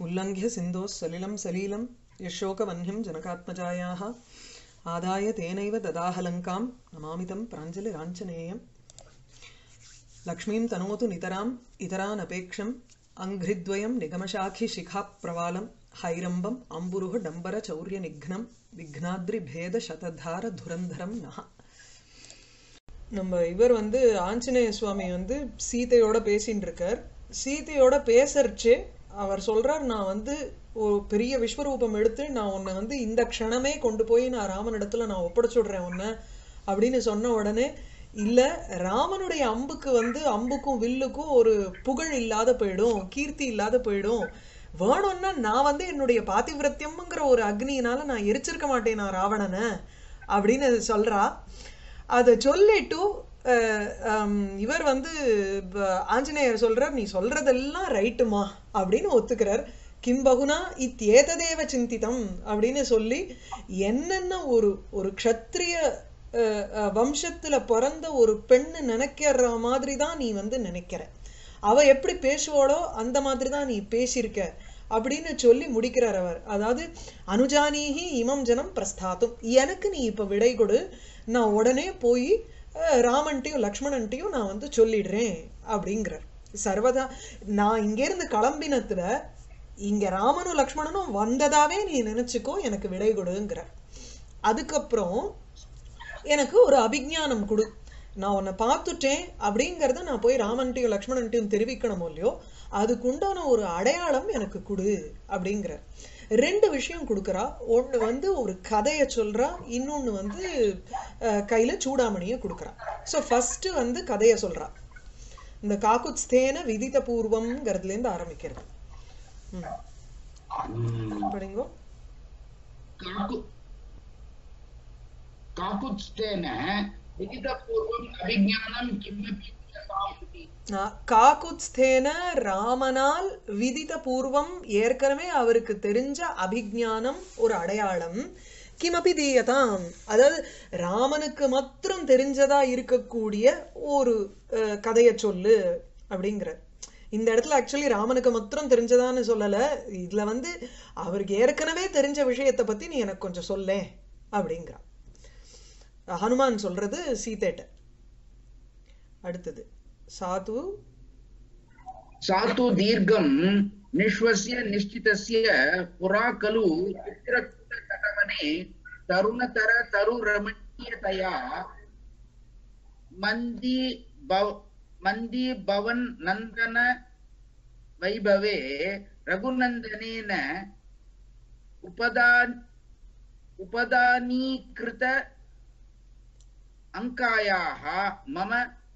उल्लङ्घ्य सिन्धोः सलिलं सलीलं यशोकवह्निं जनकात्मजायाः आदाय तेनैव ददाहलङ्कां नमामि तं प्राञ्जलिराञ्जनेयम् लक्ष्मीं तनोतु नितराम् इतरानपेक्षम् अङ्घ्रिद्वयं निगमशाखिशिखाप्रवालं हैरम्बम् अम्बुरुः डम्बरचौर्यनिघ्नं विघ्नाद्रिभेदशतधारधुरन्धरं नः நம்ம இவர் வந்து ஆஞ்சநேய சுவாமி வந்து சீதையோட பேசின்னு இருக்கார் சீதையோட பேசறச்சு அவர் சொல்றார் நான் வந்து ஒரு பெரிய விஸ்வரூபம் எடுத்து நான் உன்னை வந்து இந்த க்ஷணமே கொண்டு போய் நான் ராமனிடத்துல நான் ஒப்படைச்சுடுறேன் உன்னை அப்படின்னு சொன்ன உடனே இல்ல ராமனுடைய அம்புக்கு வந்து அம்புக்கும் வில்லுக்கும் ஒரு புகழ் இல்லாத போயிடும் கீர்த்தி இல்லாத போயிடும் வேணும்னா நான் வந்து என்னுடைய பாதிவிரத்தியம்ங்கிற ஒரு அக்னியினால நான் எரிச்சிருக்க மாட்டேன் நான் ராவணனை அப்படின்னு சொல்றா அதை சொல்லிட்டு இவர் வந்து ஆஞ்சநேயர் சொல்றார் நீ சொல்றதெல்லாம் ரைட்டுமா அப்படின்னு ஒத்துக்கிறார் கிம்பகுனா இத்தேததேவ சிந்திதம் அப்படின்னு சொல்லி என்னென்ன ஒரு ஒரு க்ஷத்ரிய வம்சத்துல பிறந்த ஒரு பெண்ணு நினைக்கிற மாதிரி தான் நீ வந்து நினைக்கிற அவ எப்படி பேசுவாளோ அந்த மாதிரி தான் நீ பேசியிருக்க அப்படின்னு சொல்லி முடிக்கிறார் அவர் அதாவது அனுஜானீகி இமம் ஜனம் பிரஸ்தாத்தும் எனக்கு நீ இப்ப விடை கொடு நான் உடனே போய் ராமன்ட்டையும் லக்ஷ்மணன்ட்டையும் நான் வந்து சொல்லிடுறேன் அப்படிங்கிறார் சர்வதா நான் இங்கேருந்து கிளம்பினத்துல இங்க ராமனும் லக்ஷ்மணனும் வந்ததாவே நீ நினைச்சுக்கோ எனக்கு விடை கொடுங்கிறார் அதுக்கப்புறம் எனக்கு ஒரு அபிஜானம் கொடு நான் உன்னை பார்த்துட்டேன் அப்படிங்கிறத நான் போய் ராமன்ட்டையும் லக்ஷ்மணன்ட்டையும் தெரிவிக்கணுமோ இல்லையோ அதுக்குண்டான ஒரு அடையாளம் எனக்கு கொடு அப்படிங்கிறார் ரெண்டு விஷயம் கொடுக்குறா ஒன்று வந்து ஒரு கதையை சொல்றா இன்னொன்று வந்து கையில சூடாமணியை கொடுக்குறா ஸோ ஃபர்ஸ்ட் வந்து கதையை சொல்றா இந்த காக்குத்ஸ்தேன விதித பூர்வம்ங்கிறதுலேருந்து ஆரம்பிக்கிறது படிங்கோ काकुत्स्थेन विदितपूर्वम् अभिज्ञानं किमपि காக்குத்ஸ்தேன ராமனால் விதித்த பூர்வம் ஏற்கனவே அவருக்கு தெரிஞ்ச அபிஜானம் ஒரு அடையாளம் கிமபி தீயதாம் அதாவது ராமனுக்கு மாத்திரம் தெரிஞ்சதா இருக்கக்கூடிய ஒரு கதையை சொல்லு அப்படிங்கிற இந்த இடத்துல ஆக்சுவலி ராமனுக்கு மாத்திரம் தெரிஞ்சதான்னு சொல்லல இதுல வந்து அவருக்கு ஏற்கனவே தெரிஞ்ச விஷயத்தை பத்தி நீ எனக்கு கொஞ்சம் சொல்ல அப்படிங்கிறான் ஹனுமான் சொல்றது சீதேட்ட அடுத்தது சாது सातु दीर्घं निश्वस्य निश्चितस्य पुरा खलु चित्रकूटतटवने तरुणतर तरुरमणीयतया मन्दी भव मन्दी भवन् नन्दन वैभवे रघुनन्दनेन उपदान् उपदानीकृत अङ्कायाः मम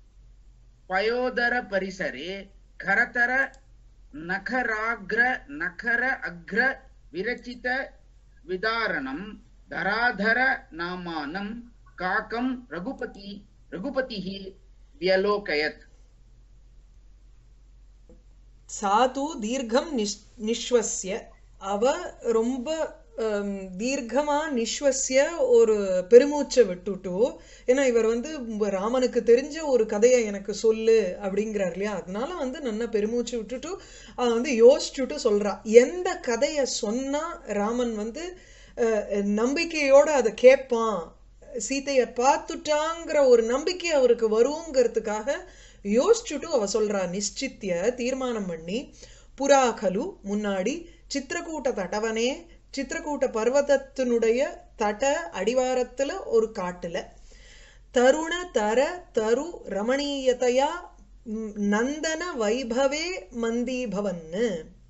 पयोदरपरिसरे करतर नखराग्र नखर अग्र विरचित विदारणं धराधर नामानं काकं रघुपति रघुपतिः व्यलोकयत् சாது தீர்க்கம் நிஷ் நிஸ்வசிய அவ ரொம்ப தீர்க்கமா நிஸ்வசிய ஒரு பெருமூச்சை விட்டுட்டு ஏன்னா இவர் வந்து ராமனுக்கு தெரிஞ்ச ஒரு கதையை எனக்கு சொல்லு அப்படிங்கிறார் இல்லையா அதனால வந்து நல்லா பெருமூச்சு விட்டுட்டு அதை வந்து யோசிச்சுட்டு சொல்றா எந்த கதையை சொன்னா ராமன் வந்து நம்பிக்கையோட அதை கேட்பான் சீத்தைய பார்த்துட்டாங்கிற ஒரு நம்பிக்கை அவருக்கு வருங்கிறதுக்காக யோசிச்சுட்டு அவ சொல்றா நிச்சித்திய தீர்மானம் பண்ணி புறாகலு முன்னாடி சித்திரக்கூட்ட தட்டவனே சித்திரக்கூட்ட பர்வதத்தினுடைய தட அடிவாரத்துல ஒரு காட்டுல தருண தர தரு ரமணீயதையா நந்தன வைபவே மந்தீபவன்னு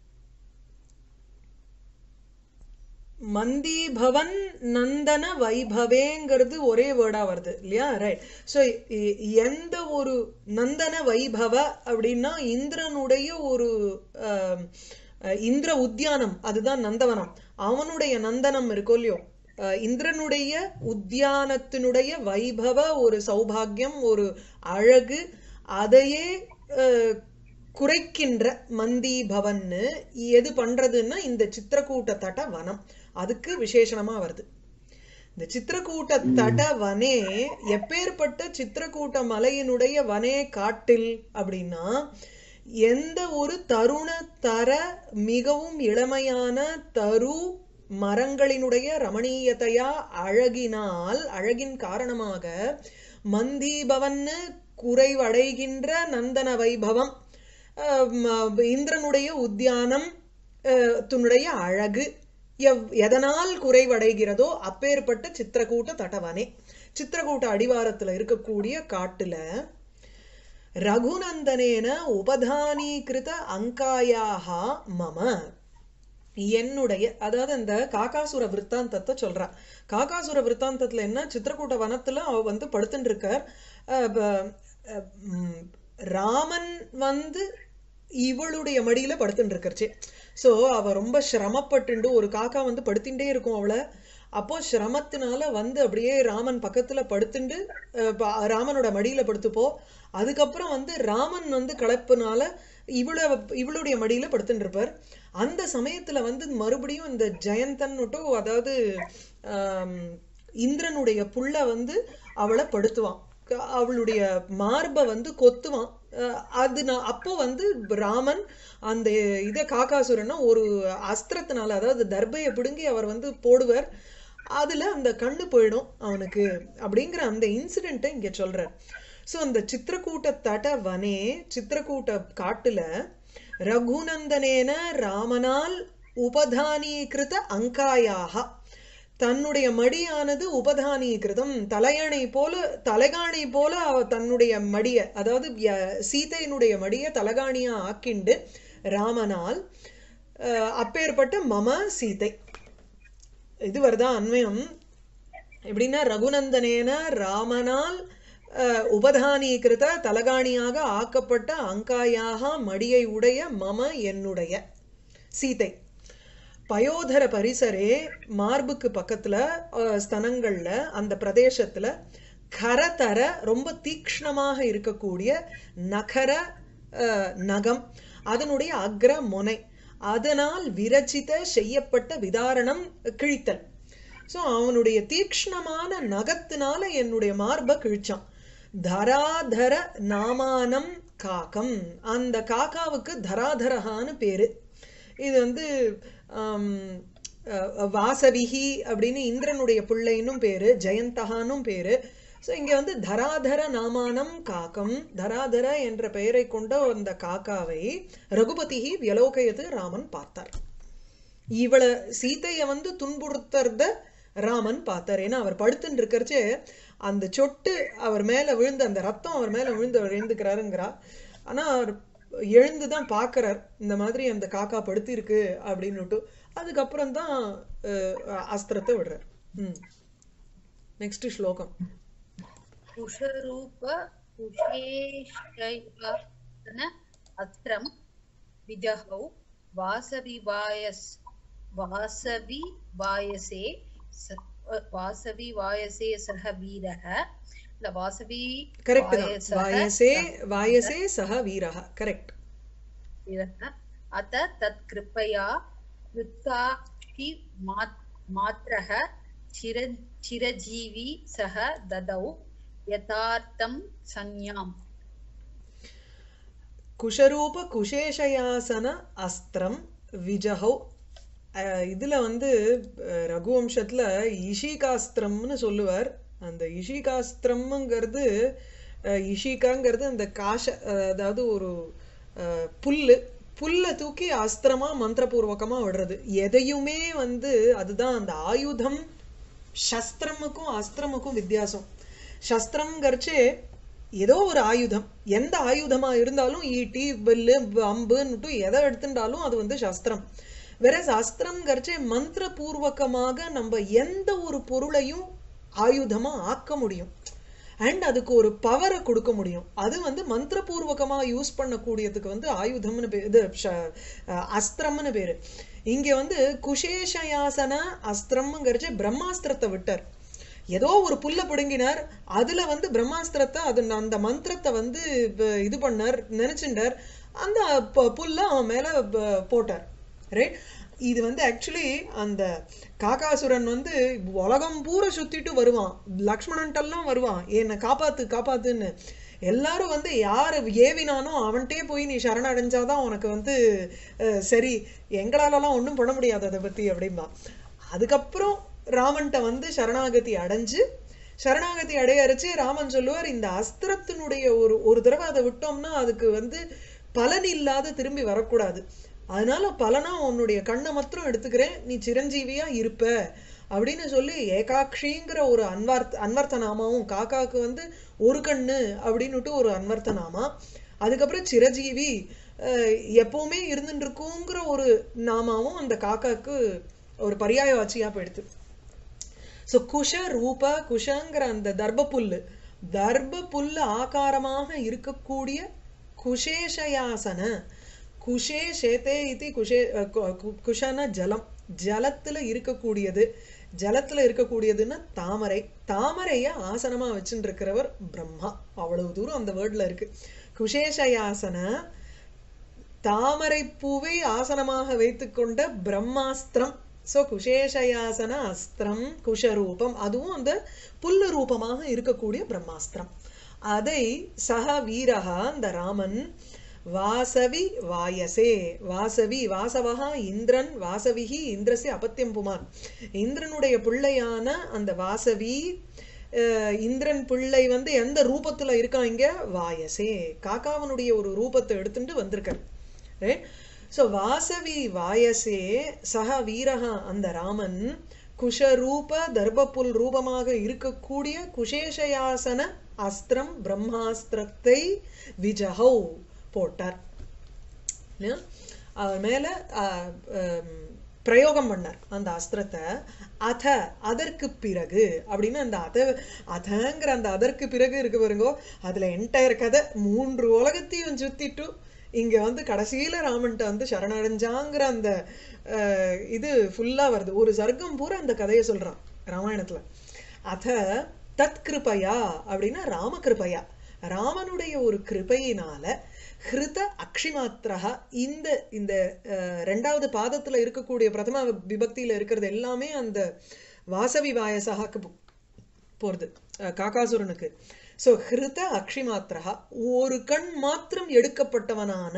மந்தீபவன் நந்தன வைபவேங்கிறது ஒரே வேர்டா வருது இல்லையா ரைட் ஸோ எந்த ஒரு நந்தன வைபவ அப்படின்னா இந்திரனுடைய ஒரு இந்திர உத்தியானம் அதுதான் நந்தவனம் அவனுடைய நந்தனம் இருக்கோ இல்லையோ இந்திரனுடைய உத்தியானத்தினுடைய வைபவ ஒரு சௌபாகியம் ஒரு அழகு அதையே குறைக்கின்ற மந்தி பவன்னு எது பண்றதுன்னா இந்த சித்திரக்கூட்ட தட்ட வனம் அதுக்கு விசேஷணமா வருது இந்த சித்திரக்கூட்ட தட வனே எப்பேற்பட்ட சித்திரக்கூட்ட மலையினுடைய வனே காட்டில் அப்படின்னா எந்த ஒரு தருண தர மிகவும் இளமையான தரு மரங்களினுடைய ரமணீயத்தையா அழகினால் அழகின் காரணமாக மந்தீபவன்னு குறைவடைகின்ற நந்தன வைபவம் அஹ் ம- இந்திரனுடைய உத்தியானம் அஹ், துனுடைய அழகு எவ் எதனால் குறைவடைகிறதோ அப்பேற்பட்ட சித்திரக்கூட்ட தட்டவனே சித்திரக்கூட்ட அடிவாரத்துல இருக்கக்கூடிய காட்டுல ரகுநந்தனேன உபதானீகிருத அங்காயாக மம என்னுடைய அதாவது அந்த காக்காசுர விற்த்தாந்தத்தை சொல்றா காக்காசுர விற்த்தாந்தத்துல என்ன சித்திரக்கூட்ட வனத்துல அவ வந்து படுத்துட்டு இருக்கார் அஹ் ப- அஹ் உம் ராமன் வந்து இவளுடைய மடியில படுத்துட்டு இருக்கறச்சே சோ அவ ரொம்ப சிரமப்பட்டுண்டு ஒரு காக்கா வந்து படுத்திண்டே இருக்கும் அவளை அப்போ சிரமத்தினால வந்து அப்படியே ராமன் பக்கத்துல படுத்துண்டு அஹ் ப- ராமனோட மடியில படுத்துப்போ அதுக்கப்புறம் வந்து ராமன் வந்து கலப்புனால இவள இவளுடைய மடியில படுத்துட்டு இருப்பார் அந்த சமயத்துல வந்து மறுபடியும் இந்த ஜெயந்தன் அதாவது ஆம், இந்திரனுடைய புள்ள வந்து அவளை படுத்துவான் க- அவளுடைய மார்பை வந்து கொத்துவான் அஹ் அது நான் அப்போ வந்து ராமன் அந்த இதை காக்காசுரனை ஒரு அஸ்திரத்தினால அதாவது தர்பையை பிடுங்கி அவர் வந்து போடுவார் அதுல அந்த கண்ணு போயிடும் அவனுக்கு அப்படிங்கிற அந்த இன்சிடென்ட்டை இங்க சொல்றார் சோ அந்த சித்திரக்கூட்ட தட வனே சித்திரக்கூட்ட காட்டுல ரகுநந்தனேன ராமனால் உபதானீகிருத அங்காயாக தன்னுடைய மடியானது உபதானீகிருதம் தலையணை போல தலைகாணி போல அவ தன்னுடைய மடிய அதாவது ய- சீதையினுடைய மடிய தலகாணியா ஆக்கிண்டு ராமனால் அஹ், அப்பேற்பட்ட மம சீதை இது வருதா அன்வயம் எப்படின்னா ரகுநந்தனேன ராமனால் அஹ், உபதானீகிருத தலகாணியாக ஆக்கப்பட்ட அங்காயாக மடியை உடைய மம என்னுடைய சீதை பயோதர பரிசரே மார்புக்கு பக்கத்துல அஹ், ஸ்தனங்கள்ல அந்த பிரதேசத்துல கரதர ரொம்ப தீக்ஷ்ணமாக இருக்கக்கூடிய நகர அஹ், நகம் அதனுடைய அக்ர முனை அதனால் விரச்சித செய்யப்பட்ட விதாரணம் கிழித்தல் சோ அவனுடைய தீக்ஷ்ணமான நகத்தினால என்னுடைய மார்பை கிழிச்சான் தராதர நாமானம் காக்கம் அந்த காக்காவுக்கு தராதரஹான்னு பேரு இது வந்து ஆம், அஹ், வாசவிஹி அப்படின்னு இந்திரனுடைய பிள்ளைன்னும் பேரு ஜெயந்தகானும் பேரு ஸோ இங்க வந்து தராதர நாமானம் காக்கம் தராதர என்ற பெயரை கொண்ட அந்த காக்காவை ரகுபதிஹி வியலோகயது ராமன் பார்த்தார் இவளை சீதைய வந்து துன்புறுத்துறத ராமன் பார்த்தார் ஏன்னா அவர் படுத்துன்னு இருக்கறச்சே அந்த சொட்டு அவர் மேல விழுந்து அந்த ரத்தம் அவர் மேல விழுந்து அவர் எழுந்துக்கிறாருங்கிறா ஆனா அவர் எழுந்துதான் பார்க்கறார் இந்த மாதிரி அந்த காக்கா படுத்தி இருக்கு அப்படின்னுட்டு அதுக்கப்புறம் தான் அஹ், அஸ்திரத்தை விடுறார் ம் நெக்ஸ்ட் ஸ்லோகம் कुशरूप कुशेशयन अस्त्रं विजहौ वासविवायस् वासविवायसे स- वासविवायसे सह वीरः இல்ல வாசவி கரெக்ட் தான் वायसः வாயசே வாயசே சக வீரஹ கரெக்ட் वीरः अत तत् कृपया वृत्ताक्षि मा- मात्रः चिर चिरजीवी सह ददौ यथार्थं संज्ञाम् குஷரூப குஷேஷயாசன அஸ்திரம் விஜஹௌ அஹ் இதுல வந்து அஹ், ரகுவம்சத்துல இஷிகாஸ்திரம்னு சொல்லுவார் அந்த இஷிகாஸ்திரம்ங்கிறது அஹ், இஷிகாங்கிறது அந்த காஷ அஹ், அதாவது ஒரு அஹ், புல்லு புல்லை தூக்கி அஸ்திரமா மந்திரபூர்வகமா விடுறது எதையுமே வந்து அதுதான் அந்த ஆயுதம் சஸ்திரமுக்கும் அஸ்திரமுக்கும் வித்தியாசம் சஸ்திரம்ங்கிறச்சே ஏதோ ஒரு ஆயுதம் எந்த ஆயுதமா இருந்தாலும் ஈட்டி வில்லு அம்புன்னுட்டு எதை எடுத்துட்டாலும் அது வந்து சஸ்திரம் வேற அஸ்திரம்ங்கிறச்சே மந்திரபூர்வகமாக நம்ம எந்த ஒரு பொருளையும் ஆயுதமா ஆக்க முடியும் அண்ட் அதுக்கு ஒரு பவரை கொடுக்க முடியும் அது வந்து மந்திரபூர்வகமா யூஸ் பண்ணக்கூடியதுக்கு வந்து ஆயுதம்னு பேர் இது ஷ- அஹ் அஸ்திரம்னு பேரு இங்க வந்து குஷேஷயாசன அஸ்திரம்ங்கிறச்சு பிரம்மாஸ்திரத்தை விட்டார் ஏதோ ஒரு புல்ல பிடுங்கினார் அதுல வந்து பிரம்மாஸ்திரத்தை அது அந்த மந்திரத்தை வந்து ப- இது பண்ணார் நினைச்சுட்டார் அந்த ப- புல்ல அவன் மேல ப- போட்டார் ரைட் இது வந்து ஆக்சுவலி அந்த காகாசுரன் வந்து உலகம் பூரா சுத்திட்டு வருவான் லக்ஷ்மணன்ட்டெல்லாம் வருவான் என்னை காப்பாத்து காப்பாத்துன்னு எல்லாரும் வந்து யார் ஏவினானோ அவன்கிட்டயே போய் நீ சரணடைஞ்சாதான் உனக்கு வந்து அஹ், சரி எங்களாலலாம் ஒன்றும் பண்ண முடியாது அதை பத்தி அப்படிம்பா அதுக்கப்புறம் ராமன்ட்ட வந்து சரணாகதி அடைஞ்சு சரணாகதி அடையறச்சு ராமன் சொல்லுவார் இந்த அஸ்திரத்தினுடைய ஒரு ஒரு தடவை அதை விட்டோம்னா அதுக்கு வந்து பலன் இல்லாத திரும்பி வரக்கூடாது அதனால பலனா உன்னுடைய கண்ணை மாத்திரம் எடுத்துக்கிறேன் நீ சிரஞ்சீவியா இருப்ப அப்படின்னு சொல்லி ஏகாக்ஷிங்கிற ஒரு அன்வார்த்த அன்வர்த்த நாமாவும் காக்காக்கு வந்து ஒரு கண்ணு அப்படின்னுட்டு ஒரு அன்வர்த்த நாமா அதுக்கப்புறம் சிரஜீவி அஹ், எப்பவுமே இருந்துட்டு இருக்குங்கிற ஒரு நாமாவும் அந்த காக்காக்கு ஒரு பரியாய வாட்சியா போயிடுது ஸோ குஷ ரூப குஷங்கிற அந்த தர்ப புல்லு தர்ப புல்லு ஆகாரமாக இருக்கக்கூடிய குஷேஷயாசன குஷே சேத்தே இது குஷே அஹ் கு- கு- குஷன ஜலம் ஜலத்துல இருக்கக்கூடியது ஜலத்துல இருக்கக்கூடியதுன்னா தாமரை தாமரைய ஆசனமா வச்சுட்டு இருக்கிறவர் பிரம்மா அவ்வளவு தூரம் அந்த வேர்ட்ல இருக்கு குஷேஷயாசன தாமரை பூவை ஆசனமாக வைத்துக்கொண்ட பிரம்மாஸ்திரம் சோ குஷேஷயாசன அஸ்திரம் குஷரூபம் அதுவும் அந்த புல்லு ரூபமாக இருக்கக்கூடிய பிரம்மாஸ்திரம் அதை சக வீரகா அந்த ராமன் வாசவி வாயசே வாசவி வாசவகா இந்திரன் வாசவிகி இந்திரசி அபத்தியம் புமான் இந்திரனுடைய பிள்ளையான அந்த வாசவி அஹ், இந்திரன் பிள்ளை வந்து எந்த ரூபத்துல இருக்கான் இங்க வாயசே காக்காவனுடைய ஒரு ரூபத்தை எடுத்துட்டு வந்திருக்கார் ஸோ வாசவி வாயசே சக வீரகா அந்த ராமன் குஷரூப தர்பப்புல் ரூபமாக இருக்கக்கூடிய குஷேஷயாசன அஸ்திரம் பிரம்மாஸ்திரத்தை விஜஹௌ போட்டார் இல்லையா? அவர் மேல அஹ், ஹம், பிரயோகம் பண்ணார் அந்த அஸ்திரத்தை அத அதற்கு பிறகு அப்படின்னு அந்த அத அதங்கிற அந்த அதற்கு பிறகு இருக்கு பாருங்கோ அதுல என்டையர் கதை மூன்று உலகத்தையும் சுத்திட்டு இங்க வந்து கடைசியில ராமன்ட்ட வந்து சரணடைஞ்சாங்கிற அந்த அஹ், இது ஃபுல்லா வருது ஒரு சர்க்கம் பூரா அந்த கதையை சொல்றான் ராமாயணத்துல அத தத் கிருபையா அப்படின்னா ராம கிருபையா ராமனுடைய ஒரு கிருபையினால ஹிருத அக்ஷிமாத்திரா இந்த இந்த அஹ், ரெண்டாவது பாதத்துல இருக்கக்கூடிய பிரதம விபக்தியில இருக்கிறது எல்லாமே அந்த வாசவி வாயசகாக்கு போ- போறது அஹ், காகாசுரனுக்கு சோ ஹிருத அக்ஷிமாத்திரா ஒரு கண் மாத்திரம் எடுக்கப்பட்டவனான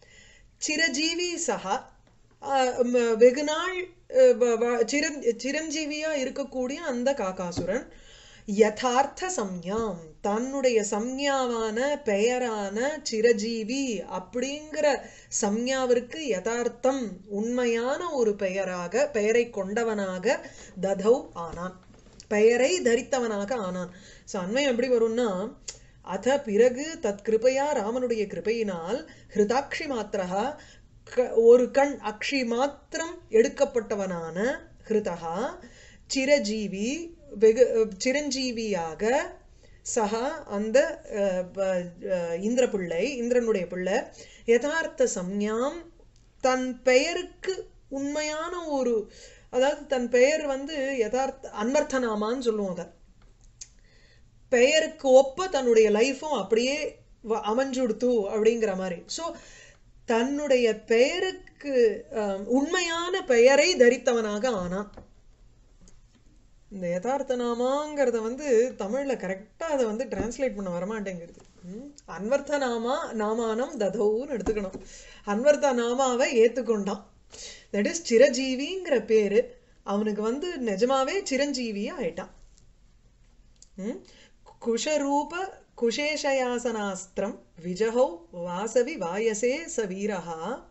சிரஜீவி சகா ஆஹ் ம- வெகு நாள் அஹ் வ- வ- சிரஞ் சிரஞ்சீவியா இருக்கக்கூடிய அந்த காகாசுரன் யதார்த்த சம்யாம் தன்னுடைய சம்யாவான பெயரான சிரஜீவி அப்படிங்கிற சம்யாவிற்கு யதார்த்தம் உண்மையான ஒரு பெயராக பெயரை கொண்டவனாக ததௌ ஆனான் பெயரை தரித்தவனாக ஆனான் ஸோ அண்மையம் எப்படி வரும்னா அத பிறகு தத் கிருபையா ராமனுடைய கிருபையினால் ஹிருதாட்சி மாத்திரா க- ஒரு கண் அக்ஷி மாத்திரம் எடுக்கப்பட்டவனான ஹிருதா சிரஜீவி வெகு சிரஞ்சீவியாக சகா அந்த அஹ், ப- அஹ், இந்திர பிள்ளை இந்திரனுடைய பிள்ளை யதார்த்த சம்யாம் தன் பெயருக்கு உண்மையான ஒரு அதாவது தன் பெயர் வந்து யதார்த்த அன்வர்த்தனாமான்னு சொல்லுவோம் அதை பெயருக்கு ஒப்ப தன்னுடைய லைஃப்பும் அப்படியே வ- அமைஞ்சுடுத்து அப்படிங்கிற மாதிரி ஸோ தன்னுடைய பெயருக்கு ஆம், உண்மையான பெயரை தரித்தவனாக ஆனான் இந்த யதார்த்த நாமாங்கிறத வந்து தமிழ்ல கரெக்டா அதை வந்து டிரான்ஸ்லேட் பண்ண வரமாட்டேங்கிறது ம்? அன்வர்த்த நாமா நாமானம் ததவுன்னு எடுத்துக்கணும் அன்வர்த்த நாமாவை ஏத்துக்கொண்டான் தட் இஸ் சிரஜீவிங்கிற பேரு அவனுக்கு வந்து நிஜமாவே சிரஞ்சீவியா ஆயிட்டான் ம்? குஷரூப குஷேஷயாசனாஸ்திரம் விஜஹௌ வாசவி வாயசே ச வீரः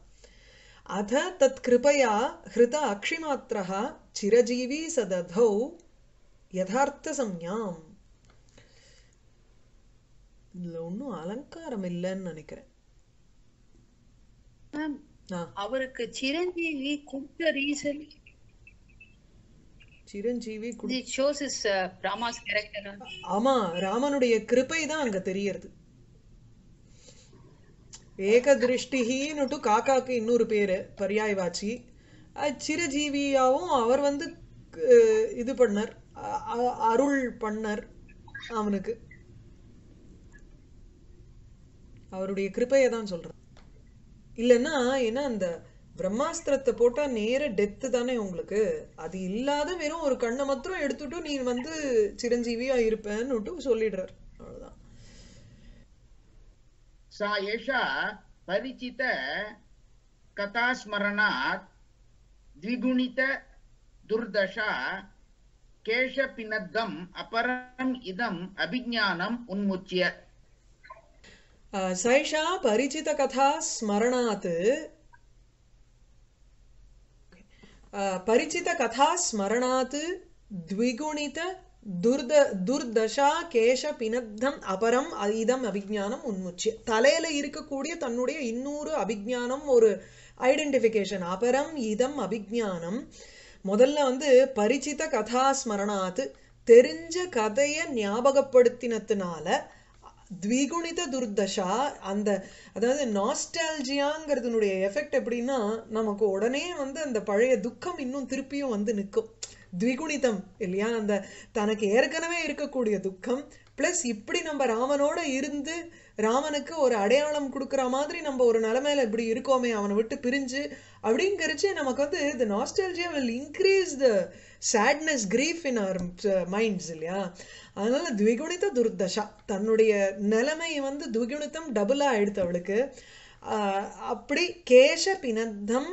अथ तत्कृपया हृत अक्षिमात्रः चिरजीवी स दधौ யதார்த்தசம்யாம் இதுல ஒன்றும் அலங்காரம் இல்லைன்னு நினைக்கிறேன் மேம் ஆ அவருக்கு சிரஞ்சீவி கொடுத்த ரீசன் சிரஞ்சீவி குடு it shows his uh, Rama's character ஆமா ராமனுடைய கிருபை தான் அங்க தெரியறது ஏகதிருஷ்டிகின்னுட்டு காக்காக்கு இன்னொரு பேரு பர்யாயவாச்சி அஹ் சிரஜீவியாவும் அவர் வந்து அஹ், இது பண்ணார் அ- அ- அருள் பண்ணார் அவனுக்கு அவருடைய கிருபையை தான் சொல்றேன் இல்லைன்னா ஏன்னா அந்த பிரம்மாஸ்திரத்தை போட்டா நேர டெத்து தானே உங்களுக்கு அது இல்லாத வெறும் ஒரு கண்ணை மாத்திரம் எடுத்துட்டு நீ வந்து சிரஞ்சீவியா இருப்பேன்னுட்டு சொல்லிடுறார் அவ்வளவுதான் सा एषा परिचित कथास्मरणात् द्विगुणित दुर्दशा केशपिनद्धम् अपरम् इदम् अभिज्ञानम् उन्मुच्य அஹ், சைஷா பரிச்சித கதா ஸ்மரணாத் அஹ், பரிச்சித கதா ஸ்மரணாத் த்விகுணித துர்த துர்தஷா கேஷ பினத்தம் அபரம் அ- இதம் அபிஜானம் உன்முச்சிய தலையில இருக்கக்கூடிய தன்னுடைய இன்னொரு அபிஜானம் ஒரு ஐடென்டிஃபிகேஷன் அபரம் இதம் அபிஜானம் முதல்ல வந்து பரிச்சித கதா ஸ்மரணாத் தெரிஞ்ச கதையை ஞாபகப்படுத்தினதுனால த்விகுணித துர்தஷா அந்த அதாவது நாஸ்டால்ஜியாங்கிறதுனுடைய எஃபெக்ட் எப்படின்னா நமக்கு உடனே வந்து அந்த பழைய துக்கம் இன்னும் திருப்பியும் வந்து நிற்கும் த்விகுணிதம் இல்லையா அந்த தனக்கு ஏற்கனவே இருக்கக்கூடிய துக்கம் ப்ளஸ் இப்படி நம்ம ராமனோட இருந்து ராமனுக்கு ஒரு அடையாளம் கொடுக்குற மாதிரி நம்ம ஒரு நிலைமையில இப்படி இருக்கோமே அவனை விட்டு பிரிஞ்சு அப்படிங்கிறச்சு நமக்கு வந்து the nostalgia will increase the sadness grief in our minds இல்லையா அதனால த்விகுணித துர்தஷா தன்னுடைய நிலைமை வந்து த்விகுணிதம் டபுளா ஆயிடுத்து அவளுக்கு ஆஹ் அப்படி கேஷ பினத்தம்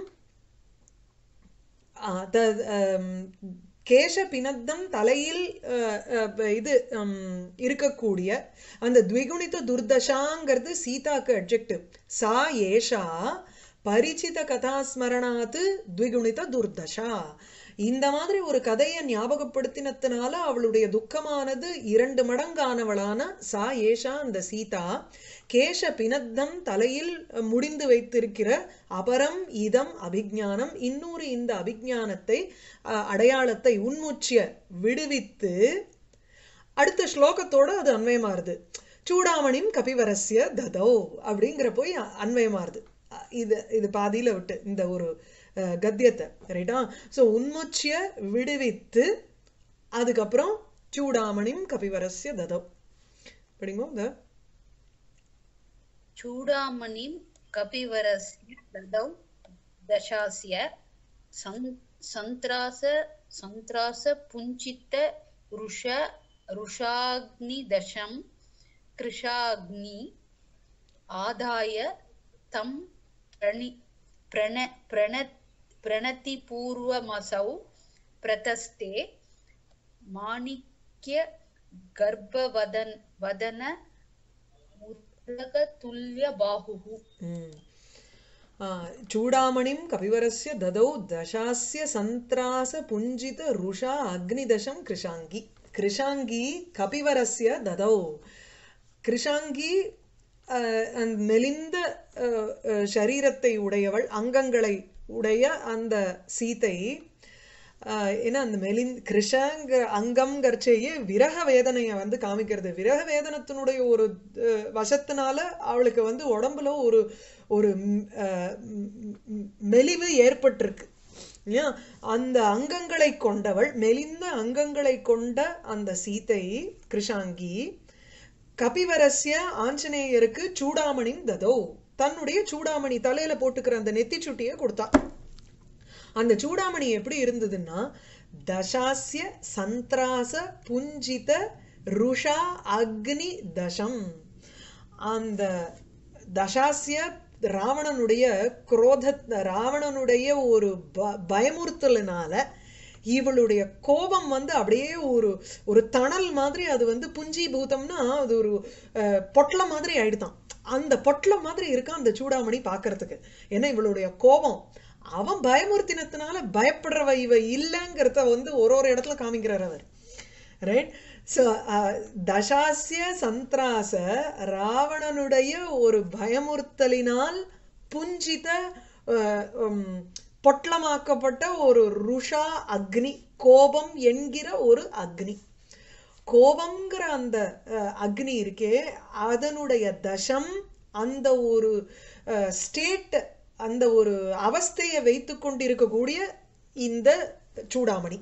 ஆஹ் த- ஆம், கேச பினத்தம் தலையில் அஹ், அஹ், இது ஹம், இருக்கக்கூடிய அந்த த்விகுணித துர்தஷாங்கிறது சீதாக்கு அட்ஜெக்டிவ் சா ஏஷா பரிச்சித கதாஸ்மரணாத்து த்விகுணித துர்தஷா இந்த மாதிரி ஒரு கதையை ஞாபகப்படுத்தினதுனால அவளுடைய துக்கமானது இரண்டு மடங்கானவளான சா ஏஷா அந்த சீதா கேஷ பினத்தம் தலையில் முடிந்து வைத்திருக்கிற அபரம் இதம் அபிஜானம் இன்னொரு இந்த அபிஜானத்தை அஹ், அடையாளத்தை உன்முச்சிய விடுவித்து அடுத்த ஸ்லோகத்தோட அது அன்வயமாறுது சூடாமணியும் கபிவரஸ்ய ததோ அப்படிங்கிற போய் அ- அன்வயமாறுது அ- இது இது பாதியில விட்டு இந்த ஒரு அஹ், கத்தியத்தை ரைட்டா ஸோ உன்முச்சிய விடுவித்து அதுக்கப்புறம் சூடாமணியும் கபிவரஸ்ய ததோ படிங்கோ இந்த चूडामणिं कपिवरस्य ददौ दशास्य सन्- सन्त्रास सन्त्रासपुञ्चित रुष रुषाग्निदशं कृशाग्नि आदाय तं प्रणि प्रण प्रण प्रणतिपूर्वमसौ प्रतस्ते माणिक्य गर्भवदन वदन उदकतुल्यबाहुः ம். ஆ, சூடாமணிம் கபிவரஸ்ய ததௌ தசாஸ்ய சந்திராச புஞ்சித ருஷா அக்னிதசம் கிருஷாங்கி கிருஷாங்கி கபிவரஸ்ய ததௌ கிருஷாங்கி அஹ், அந்த மெலிந்த அஹ், அஹ், சரீரத்தை உடையவள் அங்கங்களை உடைய அந்த சீதை ஆஹ் ஏன்னா அந்த மெலின் கிருஷங்கிற அங்கம்ங்கிறச்சேயே விரக வேதனையை வந்து காமிக்கிறது விரக வேதனத்தினுடைய ஒரு அஹ், வசத்தினால அவளுக்கு வந்து உடம்புல ஒரு ஒரு ம், அஹ், ம், ம், மெலிவு ஏற்பட்டிருக்கு இல்லையா அந்த அங்கங்களை கொண்டவள் மெலிந்த அங்கங்களை கொண்ட அந்த சீதை கிருஷாங்கி கபிவரஸ்ய ஆஞ்சநேயருக்கு சூடாமணி ததோ தன்னுடைய சூடாமணி தலையில போட்டுக்கிற அந்த நெத்தி சுட்டியை கொடுத்தா அந்த சூடாமணி எப்படி இருந்ததுன்னா தசாஸ்ய சந்திராச புஞ்சித ருஷா அக்னி தசம் அந்த தசாஸ்ய ராவணனுடைய குரோத ராவணனுடைய ஒரு ப பயமுறுத்தலினால இவளுடைய கோபம் வந்து அப்படியே ஒரு ஒரு தணல் மாதிரி அது வந்து புஞ்சீபூதம்னா அது ஒரு அஹ், பொட்டலம் மாதிரி ஆயிடுதான் அந்த பொட்டலம் மாதிரி இருக்கான் அந்த சூடாமணி பார்க்கறதுக்கு ஏன்னா இவளுடைய கோபம் அவன் பயமுறுத்தினத்தினால பயப்படுறவ இவ இல்லைங்கிறத வந்து ஒரு ஒரு இடத்துல காமிக்கிறார் அவர் ரைட் ஸோ தசாசிய சந்திராச ராவணனுடைய ஒரு பயமுறுத்தலினால் புஞ்சித அஹ், உம், பொட்டலமாக்கப்பட்ட ஒரு ருஷா அக்னி கோபம் என்கிற ஒரு அக்னி கோபம்ங்கிற அந்த அஹ், அக்னி இருக்கே அதனுடைய தசம் அந்த ஒரு ஸ்டேட் அந்த ஒரு அவஸ்தையை வைத்து கொண்டிருக்கக்கூடிய இந்த சூடாமணி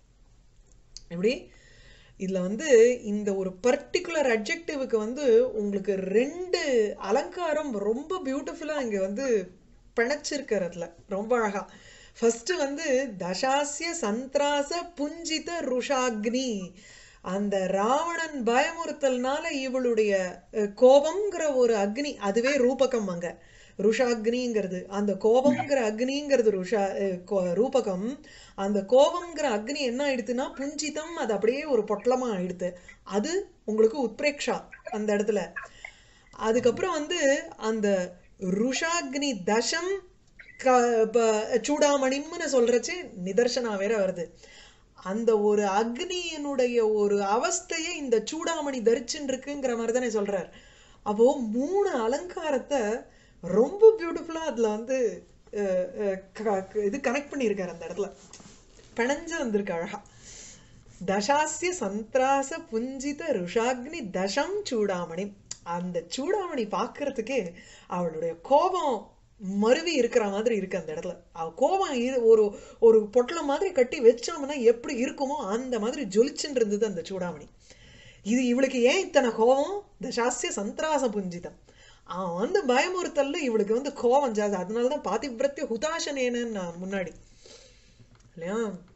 எப்படி இதுல வந்து இந்த ஒரு பர்டிகுலர் அட்ஜெக்டிவ்க்கு வந்து உங்களுக்கு ரெண்டு அலங்காரம் ரொம்ப பியூட்டிஃபுல்லா இங்க வந்து பிணைச்சிருக்கிறதுல ரொம்ப அழகா ஃபர்ஸ்ட் வந்து தசாசிய சந்திராச புஞ்சித ருஷாக்னி அந்த ராவணன் பயமுறுத்தல்னால இவளுடைய அஹ், கோபம்ங்கிற ஒரு அக்னி அதுவே ரூபகம் அங்க ருஷாக்னிங்கிறது அந்த கோபம்ங்கிற அக்னிங்கிறது ருஷா அஹ், கோ- ரூபகம் அந்த கோபம்ங்கிற அக்னி என்ன ஆயிடுத்துன்னா புஞ்சிதம் அது அப்படியே ஒரு பொட்டலமா ஆயிடுத்து அது உங்களுக்கு உத்பிரேக்ஷா அந்த இடத்துல அதுக்கப்புறம் வந்து அந்த ருஷாக்னி தசம் க- ப- சூடாமணிம்னு சொல்றச்சு நிதர்சனா வேற வருது அந்த ஒரு அக்னியினுடைய ஒரு அவஸ்தையை இந்த சூடாமணி தரிச்சுன்னு இருக்குங்கிற மாதிரி தானே சொல்றார் அப்போ மூணு அலங்காரத்தை ரொம்ப பியூட்டிஃபுல்லா அதுல வந்து அஹ், அஹ், க- க- இது கனெக்ட் பண்ணியிருக்காரு அந்த இடத்துல பிணைஞ்சு வந்திருக்கு அழகா தசாஸ்ய சந்திராச புஞ்சித ருஷாக்னி தசம் சூடாமணி அந்த சூடாமணி பார்க்கறதுக்கே அவளுடைய கோபம் மருவி இருக்கிற மாதிரி இருக்கு அந்த இடத்துல அவ கோபம் இரு- ஒரு ஒரு பொட்டலம் மாதிரி கட்டி வச்சோம்னா எப்படி இருக்குமோ அந்த மாதிரி ஜொலிச்சுன்னு இருந்தது அந்த சூடாமணி இது இவளுக்கு ஏன் இத்தனை கோபம் தசாஸ்ய சந்திராச புஞ்சிதம் அவன் வந்து பயமுறுத்தல்ல இவளுக்கு வந்து கோபம் ஜாஸ்தி அதனாலதான் பாதிபிரத்திய ஹுதாசனேன்னு நான் முன்னாடி இல்லையா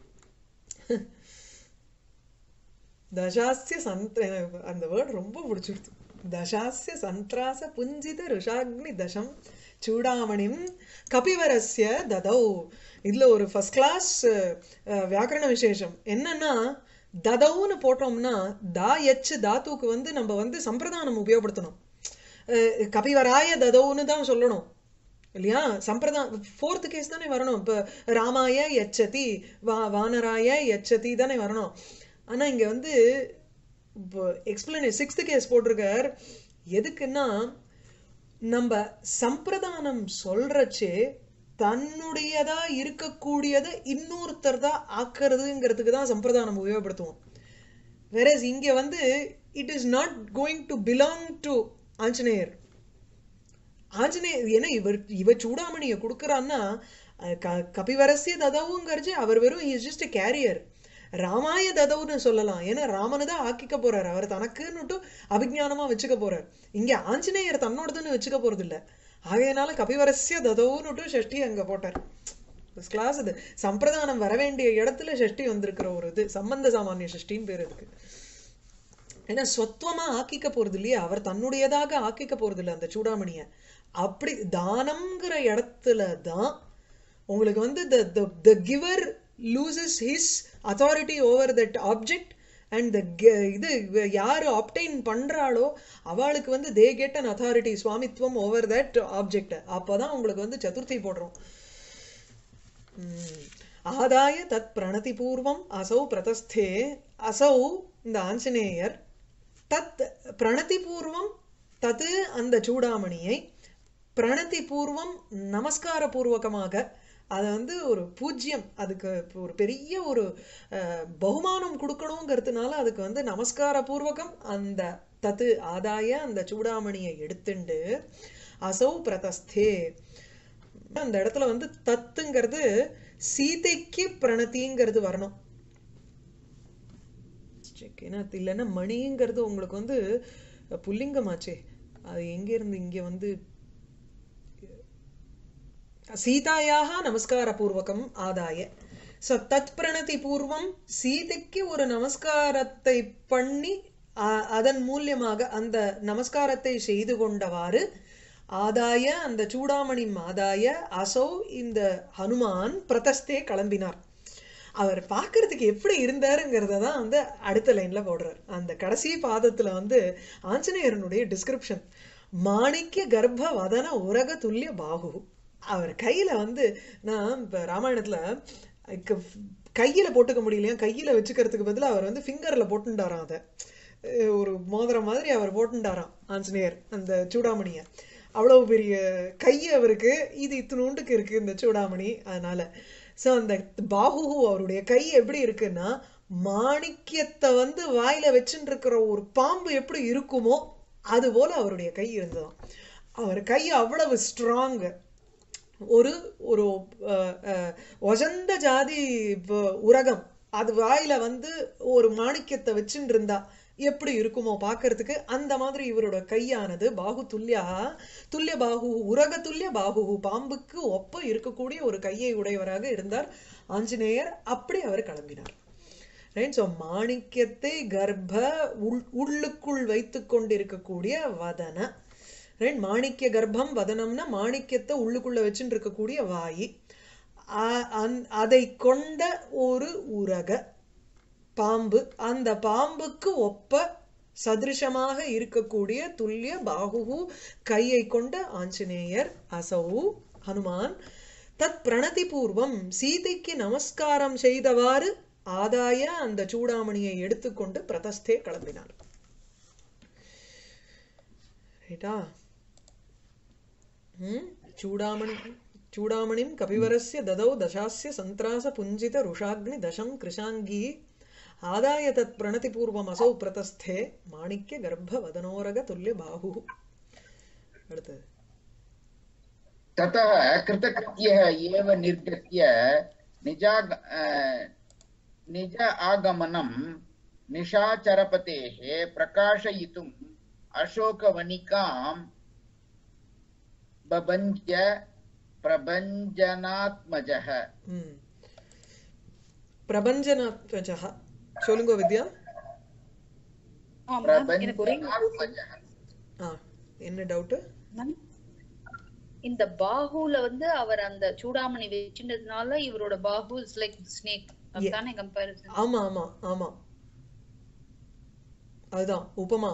தசாஸ்ய சந்த் எனக்கு அந்த வேர்ட் ரொம்ப பிடிச்சிருது தசாஸ்ய சந்திராச புஞ்சித ருஷாக்னி தசம் சூடாமணிம் கபிவரஸ்ய ததௌ இதுல ஒரு ஃபர்ஸ்ட் கிளாஸ் வியாக்கரண விசேஷம் என்னன்னா ததௌன்னு போட்டோம்னா தா எச்சு தாத்துக்கு வந்து நம்ம வந்து சம்பிரதானம் உபயோகப்படுத்தணும் அஹ் கபிவராய ததௌன்னு தான் சொல்லணும் இல்லையா சம்பிரதாயம் ஃபோர்த் கேஸ் தானே வரணும் இப்போ ராமாய எச்சதி வா வானராய எச்சதி தானே வரணும் ஆனா இங்க வந்து இப்போ எக்ஸ்பிளனே சிக்ஸ்த் கேஸ் போட்டிருக்கார் எதுக்குன்னா நம்ம சம்பிரதானம் சொல்றச்சே தன்னுடையதா இருக்கக்கூடியதை இன்னொருத்தர் தான் ஆக்கிறதுங்கிறதுக்கு தான் சம்பிரதானம் உபயோகப்படுத்துவோம் வேறஸ் இங்க வந்து it is not going to belong to Anjaneyar Anjaneyar ஏன்னா இவர் இவ சூடாமணியை கொடுக்குறான்னா அஹ், க- கபிவரசிய ததவுங்கிறச்சு அவர் வெறும் இஸ் ஜஸ்ட் கேரியர் ராமாய ததவுன்னு சொல்லலாம் ஏன்னா ராமனை தான் ஆக்கிக்க போறார் அவர் தனக்குன்னுட்டு அபிஞானமா வச்சுக்க போறார் இங்க ஆஞ்சநேயர் தன்னோடதுன்னு வச்சுக்க போறது இல்ல ஆகையனால கபிவரசிய ததவுன்னுட்டு ஷஷ்டி அங்க போட்டார் கிளாஸ் இது சம்பிரதானம் வர வேண்டிய இடத்துல ஷஷ்டி வந்திருக்கிற ஒரு இது சம்பந்த சாமானிய ஷஷ்டின்னு பேர் இருக்கு ஏன்னா சொத்துவமா ஆக்கிக்க போறது இல்லையா அவர் தன்னுடையதாக ஆக்கிக்க போறது இல்ல அந்த சூடாமணிய அப்படி தானம்ங்கிற இடத்துல தான் உங்களுக்கு வந்து the the the giver loses his authority over that object and the ge- இது யாரு ஆப்டைன் பண்றாளோ அவளுக்கு வந்து தே கெட் அன் அத்தாரிட்டி சுவாமித்வம் ஓவர் தட் ஆப்ஜெக்ட் அப்பதான் உங்களுக்கு வந்து சதுர்த்தி போடுறோம் ம். ஆதாய தத் பிரணதி பூர்வம் அசௌ பிரதஸ்தே அசௌ இந்த ஆஞ்சநேயர் தத் பிரணதி பூர்வம் தது அந்த சூடாமணியை பிரணதி பூர்வம் நமஸ்கார பூர்வகமாக அதை வந்து ஒரு பூஜ்யம் அதுக்கு ஒரு பெரிய ஒரு அஹ், பகுமானம் கொடுக்கணுங்கிறதுனால அதுக்கு வந்து நமஸ்கார பூர்வகம் அந்த தத்து ஆதாய அந்த சூடாமணியை எடுத்துண்டு அசௌ பிரதஸ்தே அந்த இடத்துல வந்து தத்துங்கிறது சீதைக்கு பிரணதிங்கிறது வரணும் check. ஏன்னா அது இல்லைன்னா மணிங்கிறது உங்களுக்கு வந்து புல்லிங்கமாச்சே அது எங்க இருந்து இங்க வந்து சீதாயாக நமஸ்கார பூர்வகம் ஆதாய சோ தத் பிரணதி பூர்வம் சீதைக்கு ஒரு நமஸ்காரத்தை பண்ணி அ- அதன் மூலியமாக அந்த நமஸ்காரத்தை செய்து கொண்டவாறு ஆதாய அந்த சூடாமணி ஆதாய அசௌ இந்த ஹனுமான் பிரதஸ்தே கிளம்பினார் அவர் பார்க்கறதுக்கு எப்படி இருந்தாருங்கிறத தான் வந்து அடுத்த லைன்ல போடுறார் அந்த கடைசி பாதத்துல வந்து ஆஞ்சநேயரனுடைய டிஸ்கிரிப்ஷன் மாணிக்க கர்ப்ப வதன உரக துல்லிய பாகு அவர் கையில வந்து நான் இப்ப ராமாயணத்துல க- கையில போட்டுக்க முடியலையா கையில வச்சுக்கிறதுக்கு பதிலா அவர் வந்து ஃபிங்கர்ல போட்டுட்டாராம் அதை அஹ் ஒரு மோதிரம் மாதிரி அவர் போட்டுட்டாராம் ஆஞ்சநேயர் அந்த சூடாமணிய அவ்வளவு பெரிய கை அவருக்கு இது இத்தினூண்டுக்கு இருக்கு இந்த சூடாமணி அதனால சோ அந்த பாகு அவருடைய கை எப்படி இருக்குன்னா மாணிக்கியத்தை வந்து வாயில வச்சுட்டு இருக்கிற ஒரு பாம்பு எப்படி இருக்குமோ அது போல அவருடைய கை இருந்ததாம் அவர் கை அவ்வளவு ஸ்ட்ராங் ஒரு ஒரு அஹ், அஹ், ஒசந்த ஜாதி வ- உரகம் அது வாயில வந்து ஒரு மாணிக்கத்தை வச்சுட்டு இருந்தா எப்படி இருக்குமோ பார்க்கிறதுக்கு அந்த மாதிரி இவரோட கையானது பாகு துல்லியா துல்லிய பாகு உரக துல்லிய பாகு பாம்புக்கு ஒப்ப இருக்கக்கூடிய ஒரு கையை உடையவராக இருந்தார் ஆஞ்சநேயர் அப்படி அவர் கிளம்பினார் ரைட் ஸோ மாணிக்கத்தை கர்ப்ப உள் உள்ளுக்குள் வைத்து கொண்டிருக்கக்கூடிய வதன ரைட் மாணிக்க கர்ப்பம் வதனம்னா மாணிக்கத்தை உள்ளுக்குள்ள வச்சுட்டு இருக்கக்கூடிய வாயி அ- அந்- அதை கொண்ட ஒரு உரக பாம்பு அந்த பாம்புக்கு ஒப்ப சதிருஷமாக இருக்கக்கூடிய துல்லிய பாகுகு கையை கொண்ட ஆஞ்சநேயர் அசௌ ஹனுமான் தத் பிரணதி பூர்வம் சீதைக்கு நமஸ்காரம் செய்தவாறு ஆதாய அந்த சூடாமணியை எடுத்துக்கொண்டு பிரதஸ்தே கிளம்பினார் ரைட்டா ம் चूडामणि चूडामणिं कपिवरस्य ददौ दशास्य सन्त्रासपुञ्जितरुषाग्नि दशं कृशाङ्गी आदाय तत् प्रणतिपूर्वमसौ प्रतस्थे माणिक्यगर्भवदनोरगतुल्यबाहुः அடுத்தது ततः कृतकृत्यः एव निर्गत्य निजाग अ, निज आगमनं निशाचरपतेः प्रकाशयितुम् अशोकवनिकां बभञ्ज प्रभञ्जनात्मजः ம் பிரபஞ்சனாத்மஜः சொல்லுங்க வித்யா ஆமா எனக்கு ஒரே प्रभञ्जनात्मजः ஆ என்ன டவுட்டு ma'am, இந்த பாகுல வந்து அவர் அந்த சூடாமணி வச்சிருந்ததுனால இவரோட பாகு இஸ் லைக் ஸ்னேக் அதுதானே கம்பேரிசன் ஆமா ஆமா ஆமா அதுதான் உபமா